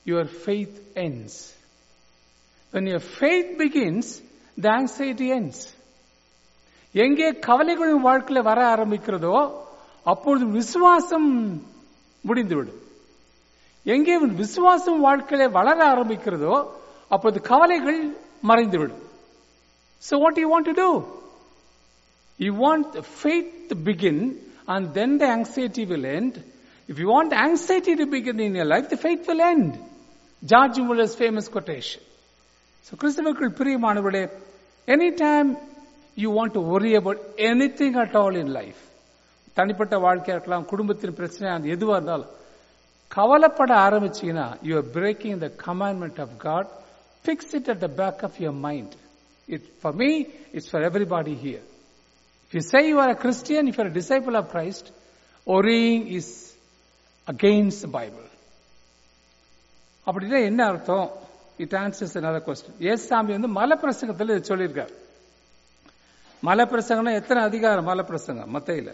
your faith ends. When your faith begins, the anxiety ends. எங்கே கவலைகளின் வாழ்க்கையில வர ஆரம்பிக்கிறதோ அப்பொழுது விசுவாசம் முடிந்துவிடும் எங்கே உன் விசுவாசம் வாழ்க்கையில வளர ஆரம்பிக்கிறதோ அப்போது கவலைகள் மறைந்துவிடும் So what do you want to do? You want faith to begin and then the anxiety will end. If you want anxiety to begin in your life, the faith will end. George Muller's famous quotation. So கிறிஸ்தவர்கள் பிரியமானவர்களே anytime you want to worry about anything at all in life, தனிப்பட்ட வாழ்க்கையா இருக்கலாம் குடும்பத்தின் பிரச்சனை அது எதுவா இருந்தாலும் கவலைப்பட ஆரம்பிச்சீங்கன்னா you are breaking the commandment of God fix it at the back of your mind it for me it's for everybody here if you say you are a Christian if you're disciple of Christ worrying is against Bible அப்படின்னா என்ன அர்த்தம் இட் ஆன்சர்ஸ் another கொஸ்டின் ஏசாமி வந்து மலை பிரசங்கத்தில் இதை சொல்லியிருக்கார் மலை பிரசங்கம்னா எத்தனை அதிகாரம் மலை பிரசங்கம் மத்தையில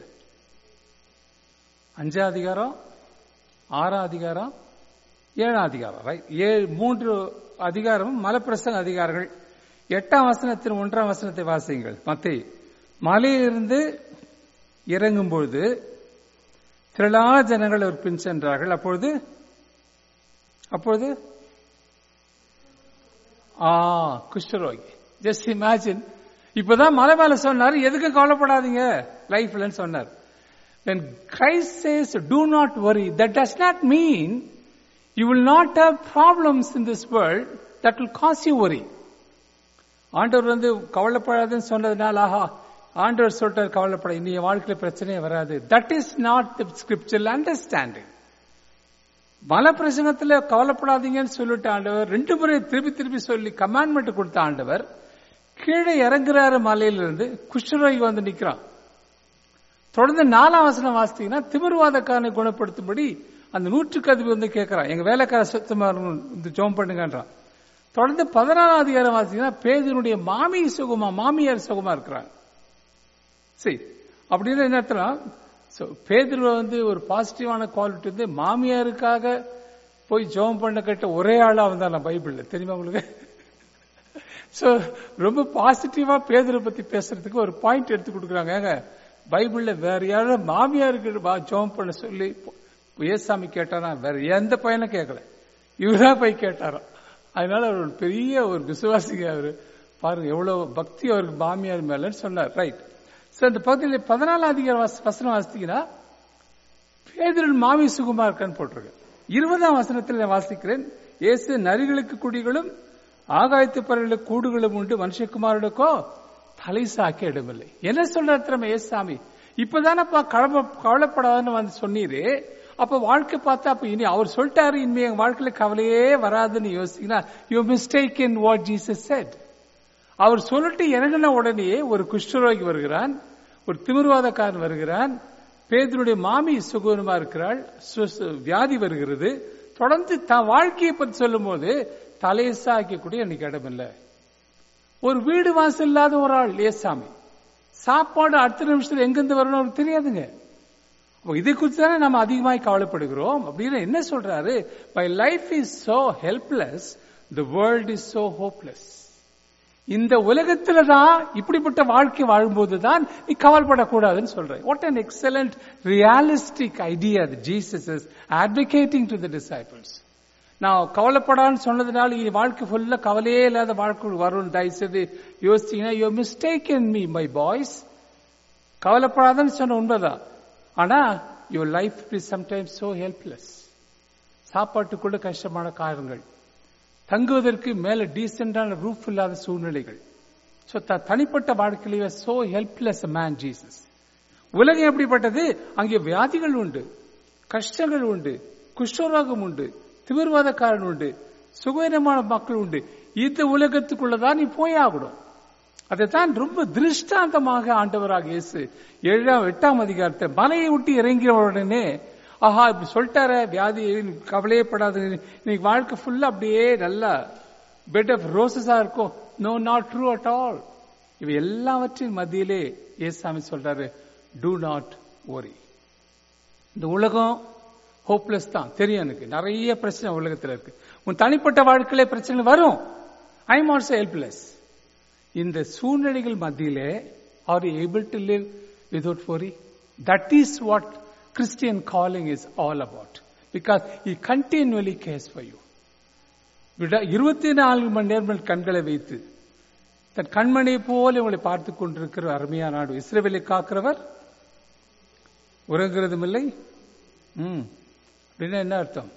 அஞ்சாம் அதிகாரம் ஆறாம் அதிகாரம் ஏழாம் அதிகாரம் ரைட் ஏழு மூன்று அதிகாரமும் மலப்பிரசங்க அதிகாரங்கள் எட்டாம் வசனத்தின் ஒன்றாம் வசனத்தை வாசியுங்கள் மத்தை மலையிலிருந்து இறங்கும் பொழுது திரளா ஜனங்கள் அவர் பின் சென்றார்கள் அப்பொழுது அப்பொழுது ஆ குஷ்டரோகி ஜஸ்ட் இமேஜின் இப்பதான் மலை மேல சொன்னார் எதுக்கு கவலைப்படாதீங்க லைஃப்லன்னு சொன்னார் When Christ says, do not worry, that does not mean you will not have problems in this world that will cause you worry. ஆண்டவர் வந்து கவலைப்படாதுன்னு சொன்னதுனால ஆஹா ஆண்டவர் சொல்லிட்டார் கவலைப்பட இனி என் வாழ்க்கையில பிரச்சனையே வராது that is not the scriptural understanding மல பிரசங்கத்துல கவலைப்படாதீங்கன்னு சொல்லிட்டு ஆண்டவர் ரெண்டு முறை திருப்பி திருப்பி சொல்லி கமாண்ட்மெண்ட் கொடுத்த ஆண்டவர் கீழே இறங்குறாரு மலையிலிருந்து குஷ்டரோகி வந்து நிக்கிறான் தொடர்ந்து நாலாம் வசனம் வாசித்தீங்கன்னா திமிர்வாதக்காரனை குணப்படுத்தும்படி அந்த நூற்றுக்கு அதிபதி வந்து கேட்கிறான் எங்க வேலைக்கார சுத்தமா இந்த ஜோம் பண்ணுங்கன்றான் தொடர்ந்து பதினாறாம் அதிகாரம் வாசித்தீங்கன்னா பேதனுடைய மாமி சுகமா மாமியார் சுகமா இருக்கிறாங்க சரி அப்படின்னு என்ன அர்த்தம் So, பேதுருவ வந்து ஒரு பாசிட்டிவான குவாலிட்டி வந்து மாமியாருக்காக போய் ஜெபம் பண்ண கேட்ட ஒரே ஆளா வந்தாங்க பைபிள்ல தெரியுமா உங்களுக்கு சோ ரொம்ப பாசிட்டிவா பேதுரை பத்தி பேசுறதுக்கு ஒரு பாயிண்ட் எடுத்து கொடுக்குறாங்க ஏங்க பைபிள்ல வேற யாரும் மாமியாருக்கு ஜெபம் பண்ண சொல்லி ஏசாமி கேட்டாரா வேற எந்த பையனும் கேட்கல இவரா போய் கேட்டாராம் அதனால அவர் ஒரு பெரிய ஒரு விசுவாசிங்க அவரு பாருங்க எவ்வளவு பக்தி அவருக்கு மாமியார் மேலன்னு சொன்னார் ரைட் சோ அந்த பகுதியில் பதினாலாம் அதிகார வாச- வசனம் வாசித்தீங்கன்னா பேதரின் மாமி சுகுமா இருக்கான்னு போட்டிருக்கு இருபதாம் வசனத்தில் நான் வாசிக்கிறேன் இயேசு நரிகளுக்கு குடிகளும் ஆகாயத்து பறவைகளுக்கு கூடுகளும் உண்டு மனுஷகுமாரனுக்கோ தலை சாக்க இடமில்லை என்ன சொல்றாரு திறமை ஏசாமி இப்பதானப்பா கவலை கவலைப்படாதுன்னு வந்து சொன்னீரு அப்ப வாழ்க்கை பார்த்தா அப்ப இனி அவர் சொல்லிட்டாரு இனிமே என் வாழ்க்கையில கவலையே வராதுன்னு யோசிங்கன்னா you mistake in what Jesus said அவர் சொல்லிட்டு இறங்கின உடனே ஒரு குஷ்டரோகி வருகிறான் ஒரு திமிர்வாதக்காரன் வருகிறான் பேதனுடைய மாமி சுகூரமா இருக்கிறாள் சு- சு- வியாதி வருகிறது தொடர்ந்து தான் வாழ்க்கையை பற்றி சொல்லும் போது தலையை சாய்க்கக்கூடிய எனக்கு இடமில்லை ஒரு வீடு வாசல் இல்லாத ஒரு ஆள் ஏசாமி சாப்பாடு அடுத்த நிமிஷத்துல எங்கிருந்து வரணும் அவருக்கு தெரியாதுங்க அப்போ இதை குறித்து தானே நம்ம அதிகமாய் கவலைப்படுகிறோம் அப்படின்னு என்ன சொல்றாரு my life is so helpless the world is so hopeless இந்த உலகத்துல தான் இப்படிப்பட்ட வாழ்க்கை வாழும்போது தான் நீ கவலைப்படக்கூடாதுன்னு சொல்றேன் what an excellent realistic idea Jesus is advocating to the disciples நான் கவலைப்படான்னு சொன்னதுனால இனி வாழ்க்கை ஃபுல்லா கவலையே இல்லாத வாழ்க்கை வரும் தயவு செய்து யோசிச்சீங்கன்னா you mistake in me my boys கவலைப்படாதன்னு சொன்ன உண்மைதான் ஆனா your life is sometimes so helpless சாப்பாட்டுக்குள்ள கஷ்டமான காரணங்கள் தங்குவதற்கு மேல டீசென்டான ரூஃப் இல்லாத சூழ்நிலைகள் சோ த- தனிப்பட்ட வாழ்க்கையிலேயே சோ ஹெல்ப்லெஸ் மேன் ஜீசஸ் உலகம் எப்படிப்பட்டது அங்கே வியாதிகள் உண்டு கஷ்டங்கள் உண்டு குஷ்டரோகம் உண்டு திமிர்வாதக்காரன் உண்டு சுகவீனமான மக்கள் உண்டு இந்த உலகத்துக்குள்ளதான் நீ போய் ஆகணும் அதைத்தான் ரொம்ப திருஷ்டாந்தமாக ஆண்டவராக இயேசு ஏழாம் எட்டாம் அதிகாரத்தை மலையை விட்டு இறங்கிய உடனே ஆஹா இப்படி சொல்லிட்டார வியாதி நீ கவலையே படாது இன்னைக்கு வாழ்க்கை ஃபுல்லா அப்படியே நல்லா பெட் ஆஃப் ரோசஸா இருக்கும் no not true at all இவை எல்லாவற்றின் மத்தியிலே இயேசாமி சொல்றாரு டூ நாட் worry இந்த உலகம் ஹோப்லெஸ் தான் தெரியும் எனக்கு நிறைய பிரச்சனை உலகத்தில் இருக்கு உன் தனிப்பட்ட வாழ்க்கையில பிரச்சனை வரும் ஐ எம் ஆல்சோ ஹெல்ப்லெஸ் இந்த சூழ்நிலைகள் மத்தியிலே are able to live without worry that is what Christian calling is all about because he continually cares for you இருபத்தி நான்கு மணி நேரம் கண்களை வைத்து தன் கண்மணியை போல உங்களை பார்த்து கொண்டிருக்கிற அருமையான நாடு இஸ்ரேவேலை காக்கிறவர் உறங்குறதும் இல்லை ம் அப்படின்னா என்ன அர்த்தம்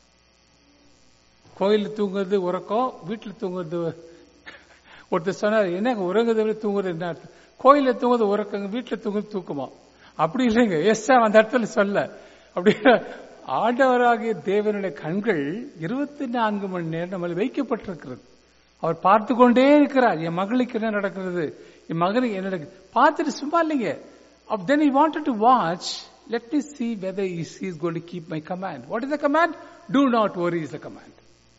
கோயில் தூங்குறது உறக்கம் வீட்டில் தூங்குறது ஒருத்தர் சொன்னார் என்னங்க உறங்குறது தூங்குறது என்ன அர்த்தம் கோயில தூங்குறது உறக்கங்க வீட்டில் தூங்குறது தூக்குமா அப்படி இல்லைங்க எஸ் அந்த இடத்துல சொல்ல அப்படி ஆண்டவராகிய தேவனுடைய கண்கள் இருபத்தி நான்கு மணி நேரம் நம்மளை வைக்கப்பட்டிருக்கிறது அவர் பார்த்து கொண்டே இருக்கிறார் என் மகளுக்கு என்ன நடக்கிறது என் மகனுக்கு என்ன நடக்குது பார்த்துட்டு சும்மா இல்லைங்க தென் he wanted to watch let me see whether he is going to keep my command what is the command do not worry is the command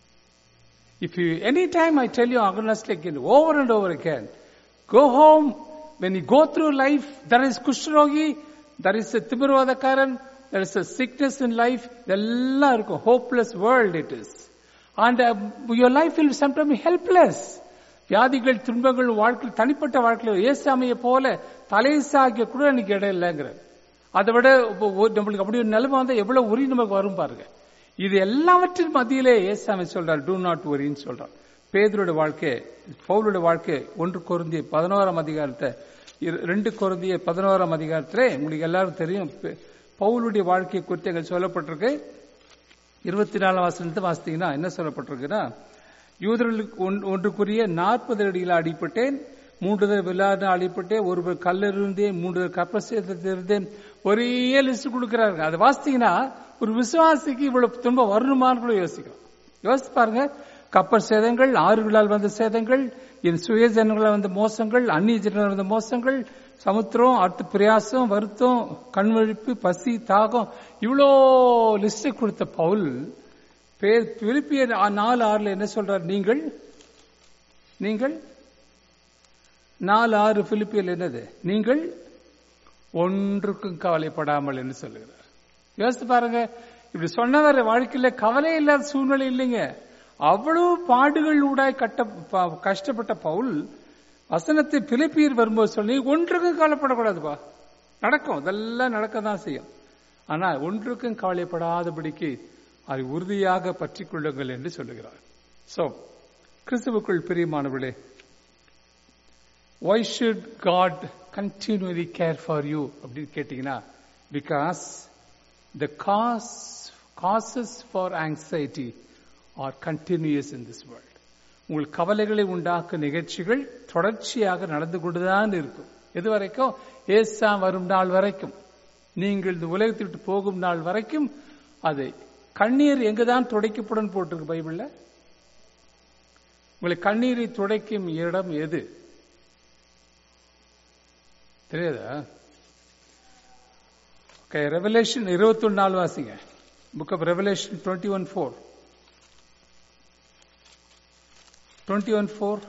if you anytime i tell you honestly again over and over again go home when you go through life there is kushrogi there is a timirvadakaran there is a sickness in life இதெல்லாம் இருக்கும் hopeless world it is and uh, your life will sometimes be helpless வியாதிகள் துன்பங்கள் வாழ்க்கை தனிப்பட்ட வாழ்க்கையில் ஏசாமையை போல தலை சாகிய கூட எனக்கு இடம் இல்லைங்கிற அதை விட நம்மளுக்கு அப்படி ஒரு நிலைமை வந்தா எவ்வளவு உரி நமக்கு வரும் பாருங்க இது எல்லாவற்றின் மத்தியிலே ஏசாமி சொல்றார் டூ நாட் ஒரின்னு சொல்றார் பேதருடைய வாழ்க்கை பவுலுடைய வாழ்க்கை ஒன்று குருந்திய பதினோராம் அதிகாரத்தை ரெண்டு குருந்திய பதினோராம் அதிகாரத்திலே உங்களுக்கு எல்லாரும் தெரியும் பவுலுடைய வாழ்க்கை குறித்து எங்கள் சொல்லப்பட்டிருக்கு இருபத்தி நாலாம் வாசனத்தை வாசித்தீங்கன்னா என்ன சொல்லப்பட்டிருக்குன்னா யூதர்களுக்கு ஒன்றுக்குரிய நாற்பது அடியில் அடிப்பட்டேன் மூன்று தடவை விளையாடு அடிப்பட்டேன் ஒரு கல்லிருந்தேன் மூன்று தடவை கப்ப சேர்த்திருந்தேன் ஒரே லிஸ்ட் கொடுக்கிறாரு அதை வாசித்தீங்கன்னா ஒரு விசுவாசிக்கு இவ்வளவு துன்பம் வரணுமான்னு கூட யோசிக்கலாம் யோசிச்சு பாருங்க கப்பல் சேதங்கள் ஆறுகளால் வந்த சேதங்கள் என் சுய ஜனங்களால் வந்த மோசங்கள் அந்நிய ஜனங்களால் வந்த மோசங்கள் சமுத்திரம் அடுத்து பிரயாசம் வருத்தம் கண்வழிப்பு பசி தாகம் இவ்வளோ லிஸ்ட் கொடுத்த பவுல் பேர் பிலிப்பியர் நாலு ஆறுல என்ன சொல்றார் நீங்கள் நீங்கள் நாலு ஆறு பிலிப்பியல் என்னது நீங்கள் ஒன்றுக்கும் கவலைப்படாமல் என்று சொல்லுகிறார் யோசித்து பாருங்க இப்படி சொன்னவர் வாழ்க்கையில கவலை இல்லாத சூழ்நிலை இல்லைங்க அவ்வளவு பாடுகள் ஊடாய் கட்ட கஷ்டப்பட்ட பவுல் வசனத்தை பிலிப்பியர் வரும்போது சொல்லி ஒன்றுக்கும் கவலைப்படக்கூடாதுப்பா நடக்கும் இதெல்லாம் நடக்க தான் செய்யும் ஆனா ஒன்றுக்கும் கவலைப்படாதபடிக்கு அதை உறுதியாக பற்றி கொள்ளுங்கள் என்று சொல்லுகிறார் சோ கிறிஸ்துவுக்குள் பிரியமானவர்களே why should God continually care for you அப்படின்னு கேட்டீங்கன்னா because the cause causes for anxiety are continuous in this world உங்கள் கவலைகளை உண்டாக்கும் நிகழ்ச்சிகள் தொடர்ச்சியாக நடந்து கொண்டுதான் இருக்கும் எது வரைக்கும் ஏசா வரும் நாள் வரைக்கும் நீங்கள் இந்த உலகத்தை விட்டு போகும் நாள் வரைக்கும் அது கண்ணீர் எங்குதான் துடைக்கப்படும் போட்டிருக்கு பைபிள்ல உங்களை கண்ணீரை துடைக்கும் இடம் எது தெரியாதா ஓகே ரெவலேஷன் இருபத்தி ஒன்னு நாள் வாசிங்க book of Revelation twenty one four twenty one four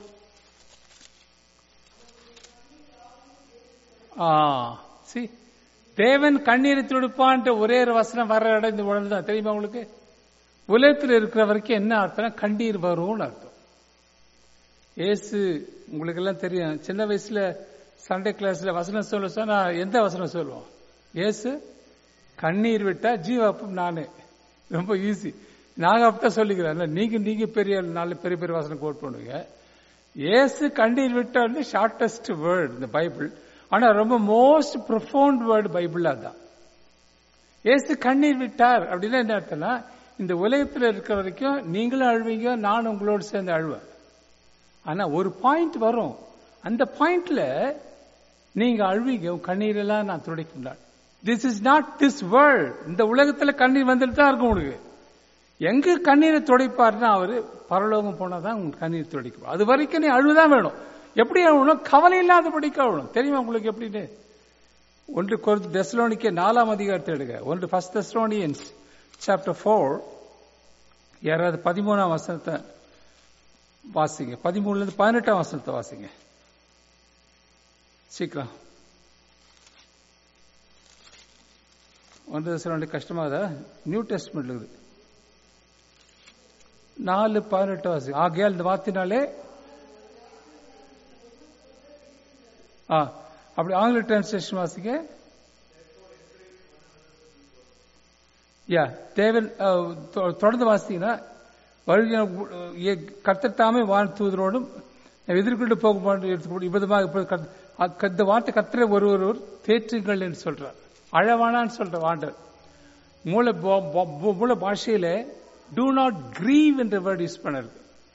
சி தேவன் கண்ணீரை துடுப்பான்ட்டு ஒரே ஒரு வசனம் வர்ற இடம் இந்த உடல் தான் தெரியுமா உங்களுக்கு உலகத்தில் இருக்கிற வரைக்கும் என்ன அர்த்தம் கண்ணீர் வரும்னு அர்த்தம் ஏசு உங்களுக்கு எல்லாம் தெரியும் சின்ன வயசுல சண்டே கிளாஸ்ல வசனம் சொல்ல சொன்னா எந்த வசனம் சொல்லுவோம் ஏசு கண்ணீர் விட்டா ஜீவாப்பும் நானு ரொம்ப ஈஸி நாங்க அப்படித்தான் சொல்லிக்கிறோம் நீங்க நீங்க பெரிய நாலு பெரிய பெரிய வசனம் கோட் பண்ணுவீங்க ஏசு கண்ணீர் விட்டா வந்து ஷார்டஸ்ட் வேர்ட் இந்த பைபிள் ஆனா ரொம்ப மோஸ்ட் ப்ரொஃபவுண்ட் வேர்டு பைபிள் அதான் ஏசு கண்ணீர் விட்டார் அப்படின்னா என்ன அர்த்தம்னா இந்த உலகத்தில் இருக்கிற வரைக்கும் நீங்களும் அழுவீங்க நானும் உங்களோடு சேர்ந்து அழுவேன் ஆனா ஒரு பாயிண்ட் வரும் அந்த பாயிண்ட்ல நீங்க அழுவீங்க கண்ணீரெல்லாம் நான் துடைக்கின்றான் this is not this world இந்த உலகத்துல கண்ணீர் வந்துட்டு தான் இருக்கும் உங்களுக்கு எங்க கண்ணீரை துடைப்பாருன்னா அவரு பரலோகம் போனாதான் உங்களுக்கு கண்ணீர் துடைக்கும் அது வரைக்கும் நீ அழுதான் வேணும் எப்படி அழுவணும் கவலை இல்லாதபடிக்கு அழுவணும் தெரியுமா உங்களுக்கு எப்படின்னு ஒன்று கொரு தெஸ்லோனிக்க நாலாம் அதிகாரத்தை எடுங்க ஒன்று ஃபர்ஸ்ட் தெஸ்லோனியன்ஸ் சாப்டர் ஃபோர் யாராவது பதிமூணாம் வசனத்தை வாசிங்க பதிமூணுல இருந்து பதினெட்டாம் வசனத்தை வாசிங்க சீக்கிரம் ஒன்று சொல்ல கஷ்டமாகுதா நியூ டெஸ்ட்மெண்ட்ல இருக்குது நாலு பதினெட்டு வாசி ஆகையால் இந்த வார்த்தையினாலே ஆ அப்படி ஆங்கில டிரான்ஸ்லேஷன் வாசிங்க யா தேவன் அஹ், தொ- தொடர்ந்து வாசித்தீங்கன்னா வழி கத்தத்தாமே வான் தூதரோடும் எதிர்கொண்டு போக மாட்டோம் விபதமாக இப்பொழுது கர்த்த- அ- இந்த வார்த்தை கத்திர ஒரு ஒருவர் தேற்றுங்கள் என்று சொல்றார் அழவானான்னு சொல்ற வாண்டர் மூல பா- பா- மூல பாஷையில டூ நாட் கிரீவ் என்ற வேர்டு யூஸ் பண்ணது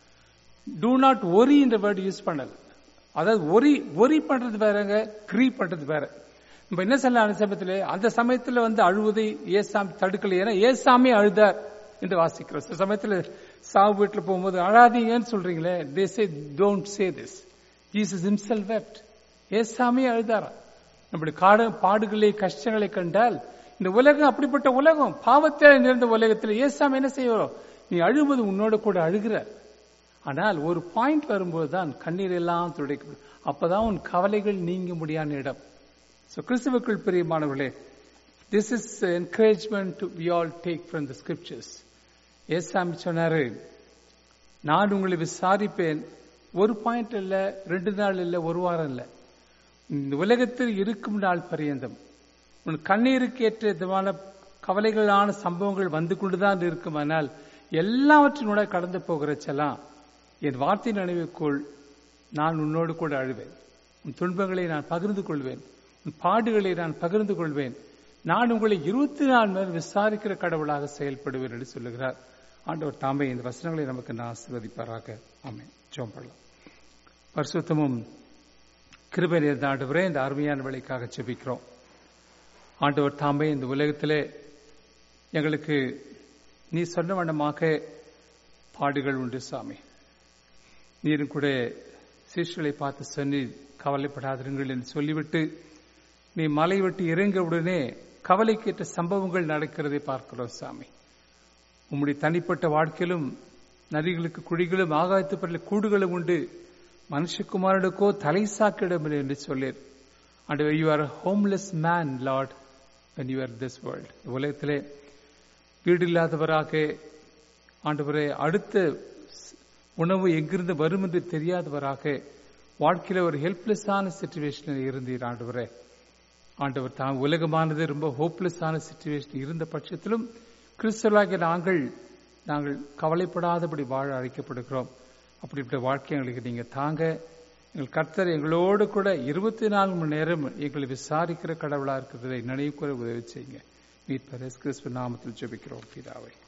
டூ நாட் ஒரி என்ற வேர்டு யூஸ் பண்ணது அதாவது ஒரி ஒரி பண்றது வேறங்க கிரீவ் பண்றது வேற நம்ம என்ன சொல்லலாம் அந்த சமயத்துல அந்த சமயத்துல வந்து அழுவதை ஏசாமி தடுக்கல ஏன்னா ஏசாமி அழுதார் என்று வாசிக்கிறோம் சில சமயத்துல சாவு வீட்டுல போகும்போது அழாதீங்கன்னு சொல்றீங்களே they say don't say this Jesus himself wept ஏசாமி அழுதாரா நம்முடைய காடு பாடுகளை கஷ்டங்களை கண்டால் இந்த உலகம் அப்படிப்பட்ட உலகம் பாவத்தில் நிறைந்த உலகத்தில் ஏசாமி என்ன செய்வாரோ நீ அழுவது உன்னோட கூட அழுகிற ஆனால் ஒரு பாயிண்ட் வரும்போது தான் கண்ணீர் எல்லாம் துடைக்கப்படும் அப்பதான் உன் கவலைகள் நீங்க முடியாத இடம் So, கிறிஸ்துவுக்குள் பிரியமானவர்களே this is encouragement to we all take from the scriptures ஏசாமி சொன்னாரு நான் உங்களை விசாரிப்பேன் ஒரு பாயிண்ட் இல்ல ரெண்டு நாள் இல்ல ஒரு வாரம் இல்ல இந்த உலகத்தில் இருக்கும் நாள் பரியந்தம் உன் கண்ணீருக்கு ஏற்ற விதமான கவலைகளான சம்பவங்கள் வந்து கொண்டுதான் இருக்குமானால் எல்லாவற்றினோட கடந்து போகிறச்செல்லாம் என் வார்த்தை நினைவுக்குள் நான் உன்னோடு கூட அழுவேன் உன் துன்பங்களை நான் பகிர்ந்து கொள்வேன் உன் பாடுகளை நான் பகிர்ந்து கொள்வேன் நான் உங்களை இருபத்தி நாலு நேரம் விசாரிக்கிற கடவுளாக செயல்படுவேன் என்று சொல்லுகிறார் ஆண்டவர் தாமே இந்த வசனங்களை நமக்கு நான் ஆசீர்வதிப்பாராக ஆமென் ஜெபம் பண்ணலாம் பரிசுத்தமும் கிருபை நேர்ந்த ஆண்டவரே இந்த அருமையான வேலைக்காக ஜெபிக்கிறோம் ஆண்டவர் தாமே இந்த உலகத்திலே எங்களுக்கு நீ சொன்ன வண்ணமாக பாடுகள் உண்டு சாமி நீரும் கூட சிஷ்களை பார்த்து சொல்லி கவலைப்படாதிருங்கள் என்று சொல்லிவிட்டு நீ மலை விட்டு இறங்கியவுடனே கவலைக்கேற்ற சம்பவங்கள் நடக்கிறதை பார்க்கிறோம் சாமி உம்முடைய தனிப்பட்ட வாழ்க்கையிலும் நதிகளுக்கு குழிகளும் ஆகாயத்து பரல கூடுகளும் உண்டு மனுஷகுமாரனுக்கோ தலை சாக்கிடமில்லை என்று சொல்லீர் and you are homeless man lord when you are this world உலகத்திலே வீடு இல்லாதவராக ஆண்டவரே அடுத்த உணவு எங்கிருந்து வரும் என்று தெரியாதவராக வாழ்க்கையில ஒரு ஹெல்ப்லெஸ்ஸான சுச்சுவேஷனில் இருந்தீர் ஆண்டவரே ஆண்டவர் தான் உலகமானது ரொம்ப ஹோப்லெஸ்ஸான சுச்சுவேஷன் இருந்த பட்சத்திலும் கிறிஸ்தவர்களாகிய நாங்கள் நாங்கள் கவலைப்படாதபடி வாழ அழைக்கப்படுகிறோம் அப்படிப்பட்ட வாழ்க்கை எங்களுக்கு நீங்க தாங்க எங்கள் கர்த்தர் எங்களோடு கூட இருபத்தி நான்கு மணி நேரம் எங்களை விசாரிக்கிற கடவுளா இருக்கிறதை நினைவு கூற உதவி செய்யுங்க மீட்பர் கிறிஸ்துவ நாமத்தில் ஜெபிக்கிறோம் பிதாவை